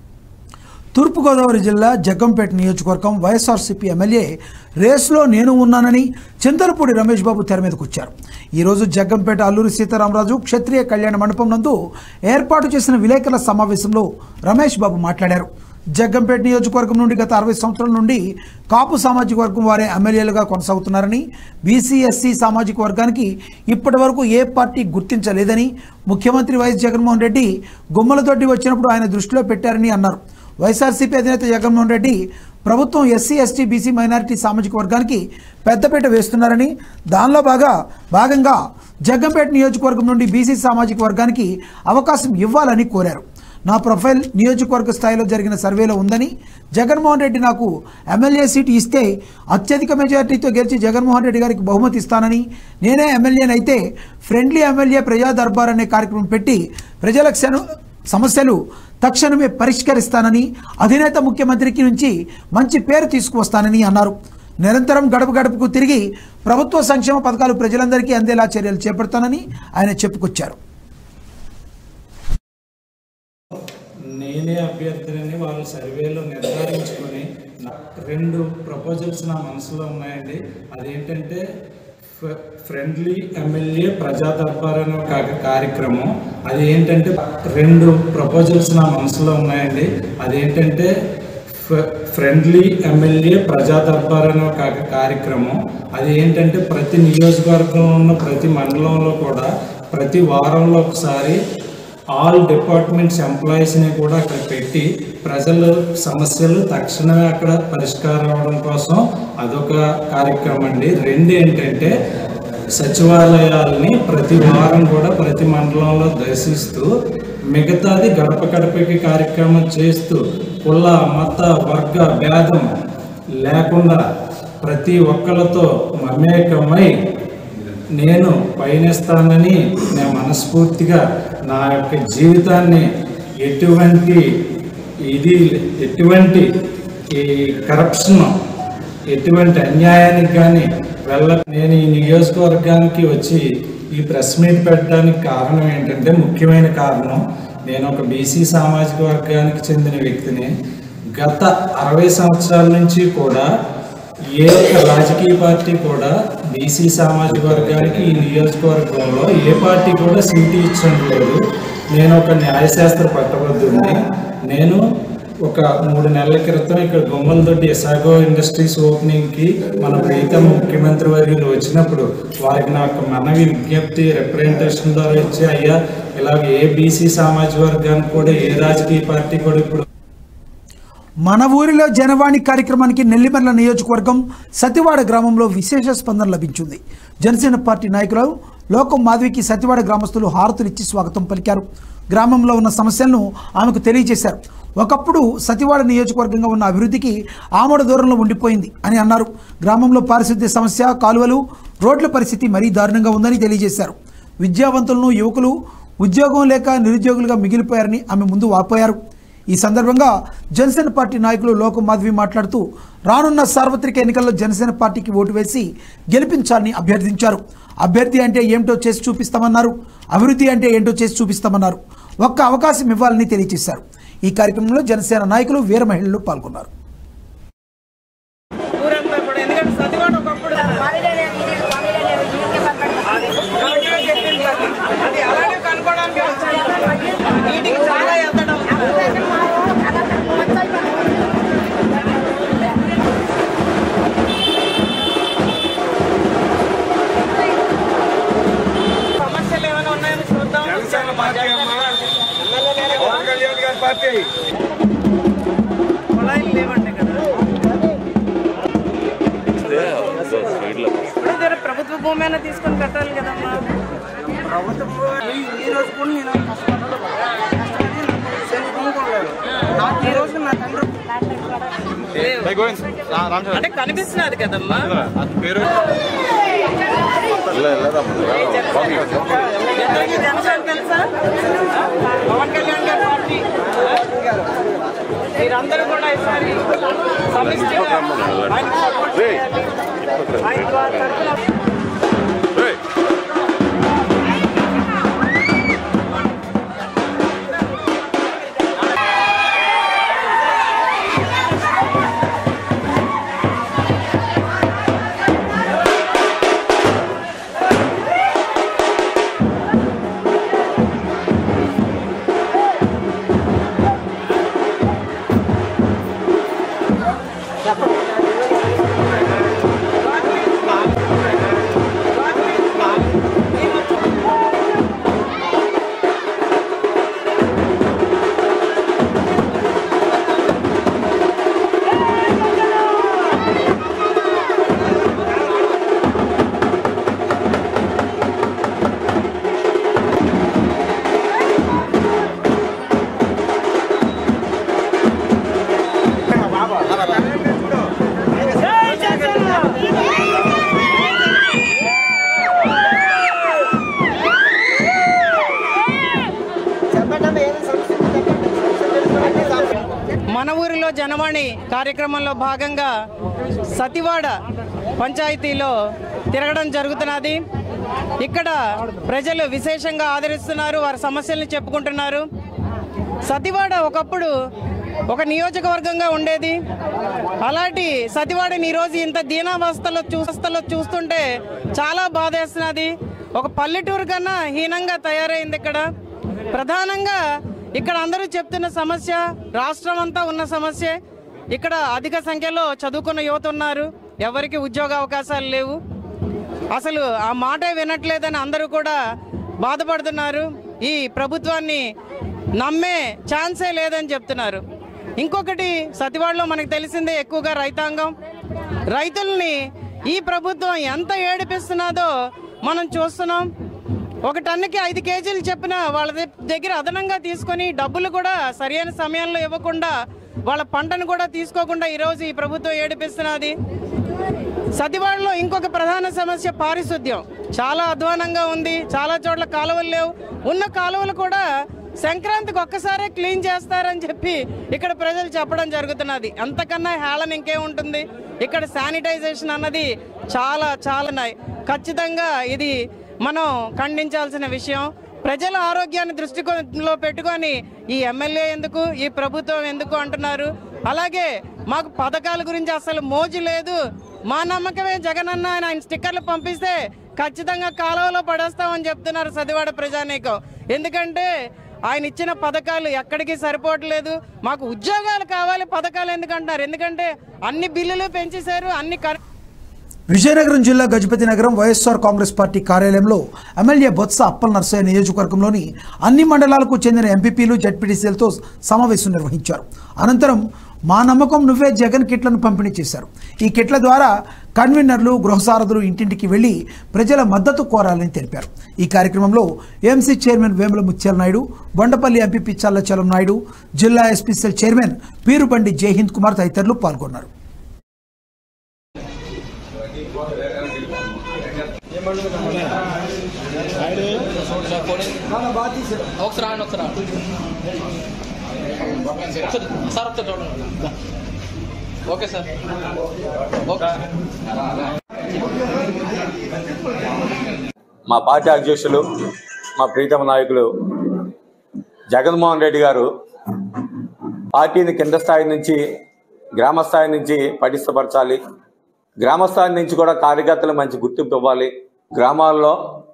తూర్పుగోదావరి జిల్లా జగ్గంపేట నియోజకవర్గం వైఎస్ఆర్సీపీ ఎమ్మెల్యే రేసులో నేను ఉన్నానని చింతలపూడి రమేష్ బాబు తెర మీదకు వచ్చారు ఈరోజు జగ్గంపేట అల్లూరి సీతారామరాజు క్షత్రియ కళ్యాణ మండపం నందు ఏర్పాటు చేసిన విలేకరుల సమావేశంలో రమేష్ బాబు మాట్లాడారు జగ్గంపేట నియోజకవర్గం నుండి గత అరవై సంవత్సరాల నుండి కాపు సామాజిక వర్గం వారే ఎమ్మెల్యేలుగా కొనసాగుతున్నారని బీసీ ఎస్సీ సామాజిక వర్గానికి ఇప్పటి వరకు ఏ పార్టీ గుర్తించలేదని ముఖ్యమంత్రి వైఎస్ జగన్మోహన్ రెడ్డి గుమ్మలతోటి వచ్చినప్పుడు ఆయన దృష్టిలో పెట్టారని అన్నారు వైఎస్ఆర్సీపీ అధినేత జగన్మోహన్ రెడ్డి ప్రభుత్వం ఎస్సీ ఎస్టీ బీసీ మైనారిటీ సామాజిక వర్గానికి పెద్దపీట వేస్తున్నారని దానిలో బాగా భాగంగా జగ్గంపేట నియోజకవర్గం నుండి బీసీ సామాజిక వర్గానికి అవకాశం ఇవ్వాలని కోరారు నా ప్రొఫైల్ నియోజకవర్గ స్థాయిలో జరిగిన సర్వేలో ఉందని జగన్మోహన్ రెడ్డి నాకు ఎమ్మెల్యే సీటు ఇస్తే అత్యధిక మెజార్టీతో గెలిచి జగన్మోహన్ రెడ్డి గారికి బహుమతి ఇస్తానని నేనే ఎమ్మెల్యేనైతే ఫ్రెండ్లీ ఎమ్మెల్యే ప్రజా దర్బార్ అనే కార్యక్రమం పెట్టి ప్రజల క్షణ సమస్యలు తక్షణమే పరిష్కరిస్తానని అధినేత ముఖ్యమంత్రికి నుంచి మంచి పేరు తీసుకువస్తానని అన్నారు నిరంతరం గడప గడపకు తిరిగి ప్రభుత్వ సంక్షేమ పథకాలు ప్రజలందరికీ అందేలా చర్యలు చేపడతానని ఆయన చెప్పుకొచ్చారు నేనే అభ్యర్థిని వాళ్ళు సర్వేలో నిర్ధారించుకొని నా- రెండు ప్రపోజల్స్ నా మనసులో ఉన్నాయండి అదేంటంటే ఫ- ఫ్రెండ్లీ ఎమ్మెల్యే ప్రజా దర్బార్ అనే ఒక కార్యక్రమం అది ఏంటంటే రెండు ప్రపోజల్స్ నా మనసులో ఉన్నాయండి అదేంటంటే ఫ- ఫ్రెండ్లీ ఎమ్మెల్యే ప్రజా దర్బార్ అనే ఒక కార్యక్రమం అది ఏంటంటే ప్రతి నియోజకవర్గంలో ఉన్న ప్రతి మండలంలో కూడా ప్రతి వారంలో ఒకసారి ఆల్ డిపార్ట్మెంట్స్ ఎంప్లాయీస్ని కూడా అక్కడ పెట్టి ప్రజల సమస్యలు తక్షణమే అక్కడ పరిష్కారం అవడం కోసం అదొక కార్యక్రమం అండి రెండు ఏంటంటే సచివాలయాల్ని ప్రతి వారం కూడా ప్రతి మండలంలో దర్శిస్తూ మిగతాది గడప గడపకి కార్యక్రమం చేస్తూ కుల మత వర్గ భేదం లేకుండా ప్రతి ఒక్కరితో మమేకమై నేను పయనిస్తానని నేను మనస్ఫూర్తిగా నా యొక్క జీవితాన్ని ఎటువంటి ఇది ఎటువంటి ఈ కరప్షన్ ఎటువంటి అన్యాయానికి కానీ వెళ్ళ నేను ఈ నియోజకవర్గానికి వచ్చి ఈ ప్రెస్ మీట్ పెట్టడానికి కారణం ఏంటంటే ముఖ్యమైన కారణం నేను ఒక బీసీ సామాజిక వర్గానికి చెందిన వ్యక్తిని గత అరవై సంవత్సరాల నుంచి కూడా ఏ ఒక్క రాజకీయ పార్టీ కూడా బీసీ సామాజిక వర్గానికి ఈ నియోజకవర్గంలో ఏ పార్టీ కూడా సీటు ఇచ్చడం లేదు నేను ఒక న్యాయశాస్త్ర పట్టభద్రుడిని నేను ఒక మూడు నెలల క్రితం ఇక్కడ గుమ్మలదొడ్డి ఎసాగో ఇండస్ట్రీస్ ఓపెనింగ్కి మన ప్రీతం ముఖ్యమంత్రి వర్యులు వచ్చినప్పుడు వారికి నాకు మనవి విజ్ఞప్తి రిప్రజెంటేషన్ ద్వారా ఇచ్చి అయ్యా ఇలాగ ఏ బీసీ సామాజిక వర్గానికి కూడా ఏ రాజకీయ పార్టీ కూడా ఇప్పుడు మన ఊరిలో జనవాణి కార్యక్రమానికి నెల్లిమర్ల నియోజకవర్గం సతివాడ గ్రామంలో విశేష స్పందన లభించింది జనసేన పార్టీ నాయకులు లోకం మాధవికి సతివాడ గ్రామస్తులు హారతులిచ్చి స్వాగతం పలికారు గ్రామంలో ఉన్న సమస్యలను ఆమెకు తెలియజేశారు ఒకప్పుడు సతివాడ నియోజకవర్గంగా ఉన్న అభివృద్ధికి ఆమడ దూరంలో ఉండిపోయింది అని అన్నారు గ్రామంలో పారిశుద్ధ్య సమస్య కాలువలు రోడ్ల పరిస్థితి మరీ దారుణంగా ఉందని తెలియజేశారు విద్యావంతులను యువకులు ఉద్యోగం లేక నిరుద్యోగులుగా మిగిలిపోయారని ఆమె ముందు వాపోయారు ఈ సందర్భంగా జనసేన పార్టీ నాయకులు లోకం మాధవి మాట్లాడుతూ రానున్న సార్వత్రిక ఎన్నికల్లో జనసేన పార్టీకి ఓటు వేసి గెలిపించాలని అభ్యర్థించారు అభ్యర్థి అంటే ఏమిటో చేసి చూపిస్తామన్నారు అభివృద్ధి అంటే ఏంటో చేసి చూపిస్తామన్నారు ఒక్క అవకాశం ఇవ్వాలని తెలియజేశారు ఈ కార్యక్రమంలో జనసేన నాయకులు వీర మహిళలు పాల్గొన్నారు ఊరంతా కూడా ఎందుకంటే సతివాడు ఒకప్పుడు అది అలాగే కనుక్కోవడానికి వచ్చాను మీటింగ్ చాలా ఎత్తడం సమస్యలు ఏమైనా ఉన్నాయని చూద్దాం పవన్ కళ్యాణ్ గారి పార్టీ కుళాయిలు లేవండి ఇక్కడ ఇప్పుడు జర ప్రభుత్వ భూమి అయినా తీసుకొని కట్టాలి కదమ్మా ప్రభుత్వ భూమి ఈ రోజు కూడా నేను కష్టపడి సెంటు భూమి కొనలేదు. నాకు ఈ రోజు నా తండ్రి అంటే కనిపిస్తున్నది కదమ్మా ఎంతమంది జనసేన తెలుసా పవన్ కళ్యాణ్ గారి పార్టీ మీరందరూ కూడా ఈసారి సమిష్టిగా ఆయనకు సపోర్ట్ చేయాలి. ఆయన ద్వారా తరఫున మన ఊరిలో జనవాణి కార్యక్రమంలో భాగంగా సతివాడ పంచాయతీలో తిరగడం జరుగుతున్నది ఇక్కడ ప్రజలు విశేషంగా ఆదరిస్తున్నారు వారి సమస్యల్ని చెప్పుకుంటున్నారు సతివాడ ఒకప్పుడు ఒక నియోజకవర్గంగా ఉండేది అలాంటి సతివాడని ఈరోజు ఇంత దీనావస్థలో చూస్తలో చూస్తుంటే చాలా బాధేస్తున్నది ఒక పల్లెటూరు కన్నా హీనంగా తయారైంది ఇక్కడ ప్రధానంగా ఇక్కడ అందరూ చెప్తున్న సమస్య రాష్ట్రం అంతా ఉన్న సమస్య ఇక్కడ అధిక సంఖ్యలో చదువుకున్న యువత ఉన్నారు ఎవరికి ఉద్యోగ అవకాశాలు లేవు అసలు ఆ మాటే వినట్లేదని అందరూ కూడా బాధపడుతున్నారు ఈ ప్రభుత్వాన్ని నమ్మే ఛాన్సే లేదని చెప్తున్నారు ఇంకొకటి సతివాడలో మనకు తెలిసిందే ఎక్కువగా రైతాంగం రైతుల్ని ఈ ప్రభుత్వం ఎంత ఏడిపిస్తున్నదో మనం చూస్తున్నాం ఒక టన్నుకి ఐదు కేజీలు చెప్పిన వాళ్ళ ద- దగ్గర అదనంగా తీసుకొని డబ్బులు కూడా సరైన సమయంలో ఇవ్వకుండా వాళ్ళ పంటను కూడా తీసుకోకుండా ఈరోజు ఈ ప్రభుత్వం ఏడిపిస్తున్నది సతివాడలో ఇంకొక ప్రధాన సమస్య పారిశుద్ధ్యం చాలా అధ్వానంగా ఉంది చాలా చోట్ల కాలువలు లేవు ఉన్న కాలువలు కూడా సంక్రాంతికి ఒక్కసారే క్లీన్ చేస్తారని చెప్పి ఇక్కడ ప్రజలు చెప్పడం జరుగుతున్నది అంతకన్నా హేళన ఇంకేముంటుంది ఇక్కడ శానిటైజేషన్ అన్నది చాలా చాలా ఉన్నాయి ఖచ్చితంగా ఇది మనం ఖండించాల్సిన విషయం ప్రజల ఆరోగ్యాన్ని దృష్టిలో పెట్టుకొని ఈ ఎమ్మెల్యే ఎందుకు ఈ ప్రభుత్వం ఎందుకు అంటున్నారు అలాగే మాకు పథకాల గురించి అసలు మోజు లేదు మా నమ్మకమే జగనన్న అని ఆయన స్టిక్కర్లు పంపిస్తే ఖచ్చితంగా కాలువలో పడేస్తామని చెప్తున్నారు సదివాడ ప్రజానీకం ఎందుకంటే ఆయన ఇచ్చిన పథకాలు ఎక్కడికి సరిపోవట్లేదు మాకు ఉద్యోగాలు కావాలి పథకాలు ఎందుకంటున్నారు ఎందుకంటే అన్ని బిల్లులు పెంచేశారు అన్ని కరె- విజయనగరం జిల్లా Gajapathinagaram YSR Congress party కార్యాలయంలో ఎమ్మెల్యే బొత్స అప్పల్ నర్సయ్య నియోజకవర్గంలోని అన్ని మండలాలకు చెందిన ఎంపీపీలు జడ్పీటీసీలతో సమావేశం నిర్వహించారు అనంతరం మా నమ్మకం నువ్వే జగన్ కిట్లను పంపిణీ చేశారు ఈ కిట్ల ద్వారా కన్వీనర్లు గృహసారథులు ఇంటింటికి వెళ్లి ప్రజల మద్దతు కోరాలని తెలిపారు ఈ కార్యక్రమంలో AMC chairman Vemula Mutyala Naidu Bondapalli MP Pichala Chalam Naidu జిల్లా ఎస్పీసీఎల్ చైర్మన్ పీరుబండి జయహింద్ కుమార్ తదితరులు పాల్గొన్నారు ఒకసారి ఒకసారి సార్ ఒకసారి చూడండి ఓకే సార్ ఓకే మా పార్టీ అధ్యక్షులు మా ప్రీతమ నాయకులు జగన్మోహన్ రెడ్డి గారు పార్టీని కింద స్థాయి నుంచి గ్రామ స్థాయి నుంచి పటిష్టపరచాలి గ్రామ స్థాయి నుంచి కూడా కార్యకర్తలు మంచి గుర్తింపు ఇవ్వాలి గ్రామాల్లో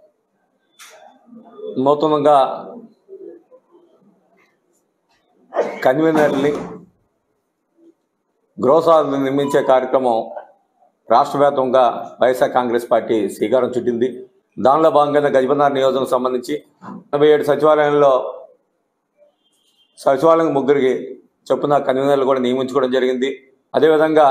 నూతనంగా కన్వీనర్ని గృహసాలను నిర్మించే కార్యక్రమం రాష్ట్ర వ్యాప్తంగా వైఎస్ఆర్ కాంగ్రెస్ పార్టీ శ్రీకారం చుట్టింది దానిలో భాగంగా గజబనార్ నియోజకం సంబంధించి ఎనభై ఏడు సచివాలయంలో సచివాలయం ముగ్గురికి చొప్పున కన్వీనర్లు కూడా నియమించుకోవడం జరిగింది అదేవిధంగా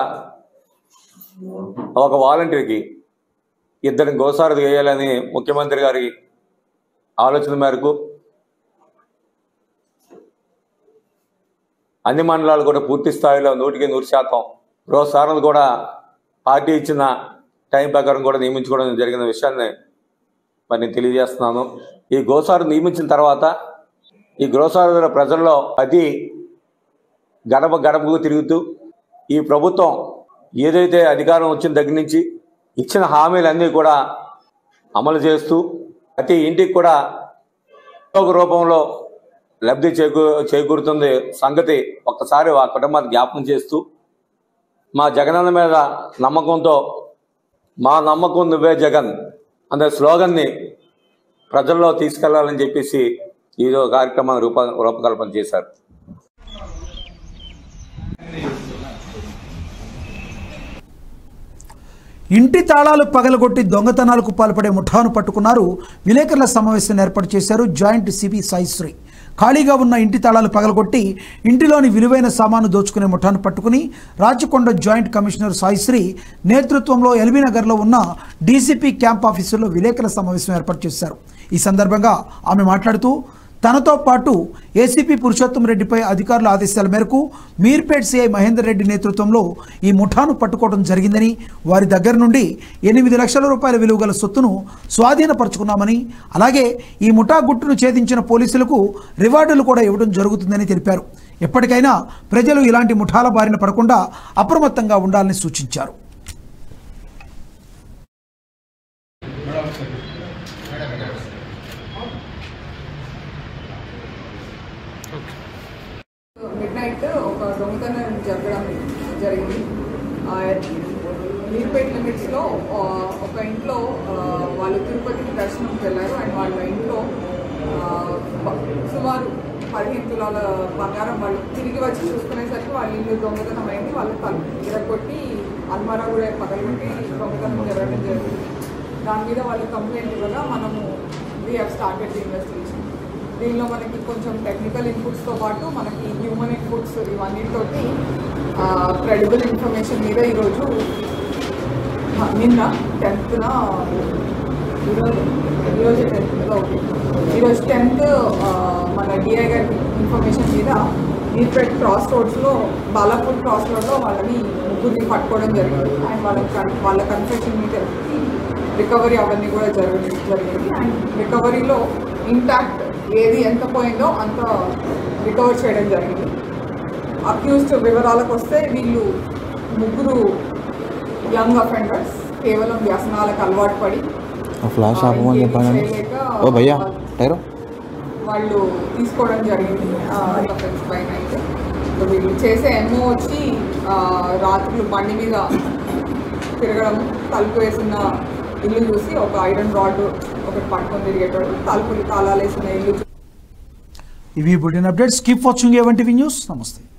ఒక వాలంటీర్కి ఇద్దరిని గోసారథి వేయాలని ముఖ్యమంత్రి గారి ఆలోచన మేరకు అన్ని మండలాలు కూడా పూర్తి స్థాయిలో నూటికి నూరు శాతం గృహసారథి కూడా పార్టీ ఇచ్చిన టైం ప్రకారం కూడా నియమించుకోవడం జరిగిన విషయాన్ని మరి నేను తెలియజేస్తున్నాను ఈ గోసారు నియమించిన తర్వాత ఈ గృహసారథుల ప్రజల్లో ప్రతి గడప గడపకు తిరుగుతూ ఈ ప్రభుత్వం ఏదైతే అధికారం వచ్చిన దగ్గర నుంచి ఇచ్చిన హామీలన్నీ కూడా అమలు చేస్తూ ప్రతి ఇంటికి కూడా ఒక రూపంలో లబ్ధి చేకూ చేకూరుతుంది సంగతి ఒక్కసారి ఆ కుటుంబాన్ని జ్ఞాపకం చేస్తూ మా జగనన్న మీద నమ్మకంతో మా నమ్మకం నువ్వే జగన్ అనే స్లోగన్ని ప్రజల్లో తీసుకెళ్లాలని చెప్పేసి ఈ కార్యక్రమాన్ని రూప రూపకల్పన చేశారు ఇంటి తాళాలు పగలగొట్టి దొంగతనాలకు పాల్పడే ముఠాను పట్టుకున్నారు విలేకరుల సమావేశాన్ని ఏర్పాటు చేశారు జాయింట్ సిపి సాయిశ్రీ ఖాళీగా ఉన్న ఇంటి తాళాలు పగలగొట్టి ఇంటిలోని విలువైన సామాను దోచుకునే ముఠాను పట్టుకుని రాచకొండ జాయింట్ కమిషనర్ సాయిశ్రీ నేతృత్వంలో ఎల్బీ నగర్లో ఉన్న డీసీపీ క్యాంప్ ఆఫీసులో విలేకరుల సమావేశం ఏర్పాటు చేశారు ఈ సందర్భంగా ఆమె మాట్లాడుతూ తనతో పాటు ఏసీపీ పురుషోత్తం రెడ్డిపై అధికారుల ఆదేశాల మేరకు మీర్పేట్ సిఐ మహేందర్ రెడ్డి నేతృత్వంలో ఈ ముఠాను పట్టుకోవడం జరిగిందని వారి దగ్గర నుండి ఎనిమిది లక్షల రూపాయల విలువ గల సొత్తును స్వాధీనపరుచుకున్నామని అలాగే ఈ ముఠా గుట్టును ఛేదించిన పోలీసులకు రివార్డులు కూడా ఇవ్వడం జరుగుతుందని తెలిపారు ఎప్పటికైనా ప్రజలు ఇలాంటి ముఠాల బారిన పడకుండా అప్రమత్తంగా ఉండాలని సూచించారు మిడ్ నైట్ ఒక దొంగతనం జరగడం జరిగింది ఆ, మీర్పేట్ లిమిట్స్లో ఆ, ఒక ఇంట్లో ఆ, వాళ్ళు తిరుపతికి దర్శనంకి వెళ్ళారు అండ్ వాళ్ళ ఇంట్లో ఆ, బ- సుమారు పదిహేను తులాల బంగారం వాళ్ళు తిరిగి వచ్చి చూసుకునేసరికి వాళ్ళ ఇల్లు దొంగతనం అయింది వాళ్ళు తలుపు ఇరగొట్టి అల్మారా కూడా పగలగొట్టి దొంగతనం జరగడం జరిగింది దాని మీద వాళ్ళు కంప్లైంట్ ఇవ్వగా మనము we have started the investigation దీనిలో మనకి కొంచెం టెక్నికల్ ఇన్పుట్స్తో పాటు మనకి హ్యూమన్ ఇన్పుట్స్ ఇవన్నిటితోటి క్రెడిబుల్ ఇన్ఫర్మేషన్ మీద ఈరోజు ఆ, నిన్న టెన్త్న ఈరోజు ఈరోజు టెన్త్ ఓకే ఈరోజు టెన్త్ మన డిఐ గారి ఇన్ఫర్మేషన్ మీద నీర్పేట్ క్రాస్ రోడ్స్లో బాలాపూర్ క్రాస్ రోడ్లో వాళ్ళని ముగ్గురిని పట్టుకోవడం జరిగింది అండ్ వాళ్ళ కన్- వాళ్ళ కన్ఫెషన్ మీద రికవరీ అవన్నీ కూడా జరగ జరిగింది అండ్ రికవరీలో ఇంటాక్ట్ ఏది ఎంత పోయిందో అంత రికవర్ చేయడం జరిగింది అక్యూస్డ్ వివరాలకు వస్తే వీళ్ళు ముగ్గురు యంగ్ అఫెండర్స్ కేవలం వ్యసనాలకు అలవాటు పడి ఫ్లాష్ ఆ, ఆపమని ఇంకేమీ చెప్పాను చేయలేక ఓ భయ్యా టైరో వాళ్ళు తీసుకోవడం జరిగింది అఫెన్స్ పైన అయితే సో వీళ్ళు చేసే ఎమ్మో వచ్చి ఆ, రాత్రులు బండి మీద తిరగడం తలుపు వేసిన ఇల్లు చూసి ఒక ఐరన్ రాడ్ ఒకటి పట్టుకొని తిరిగేటోడు తలుపులు తాళాలు వేసిన ఇల్లు ఇవి బులెటిన్ అప్డేట్స్ కీప్ వాచింగ్ ఏవంటివి న్యూస్ నమస్తే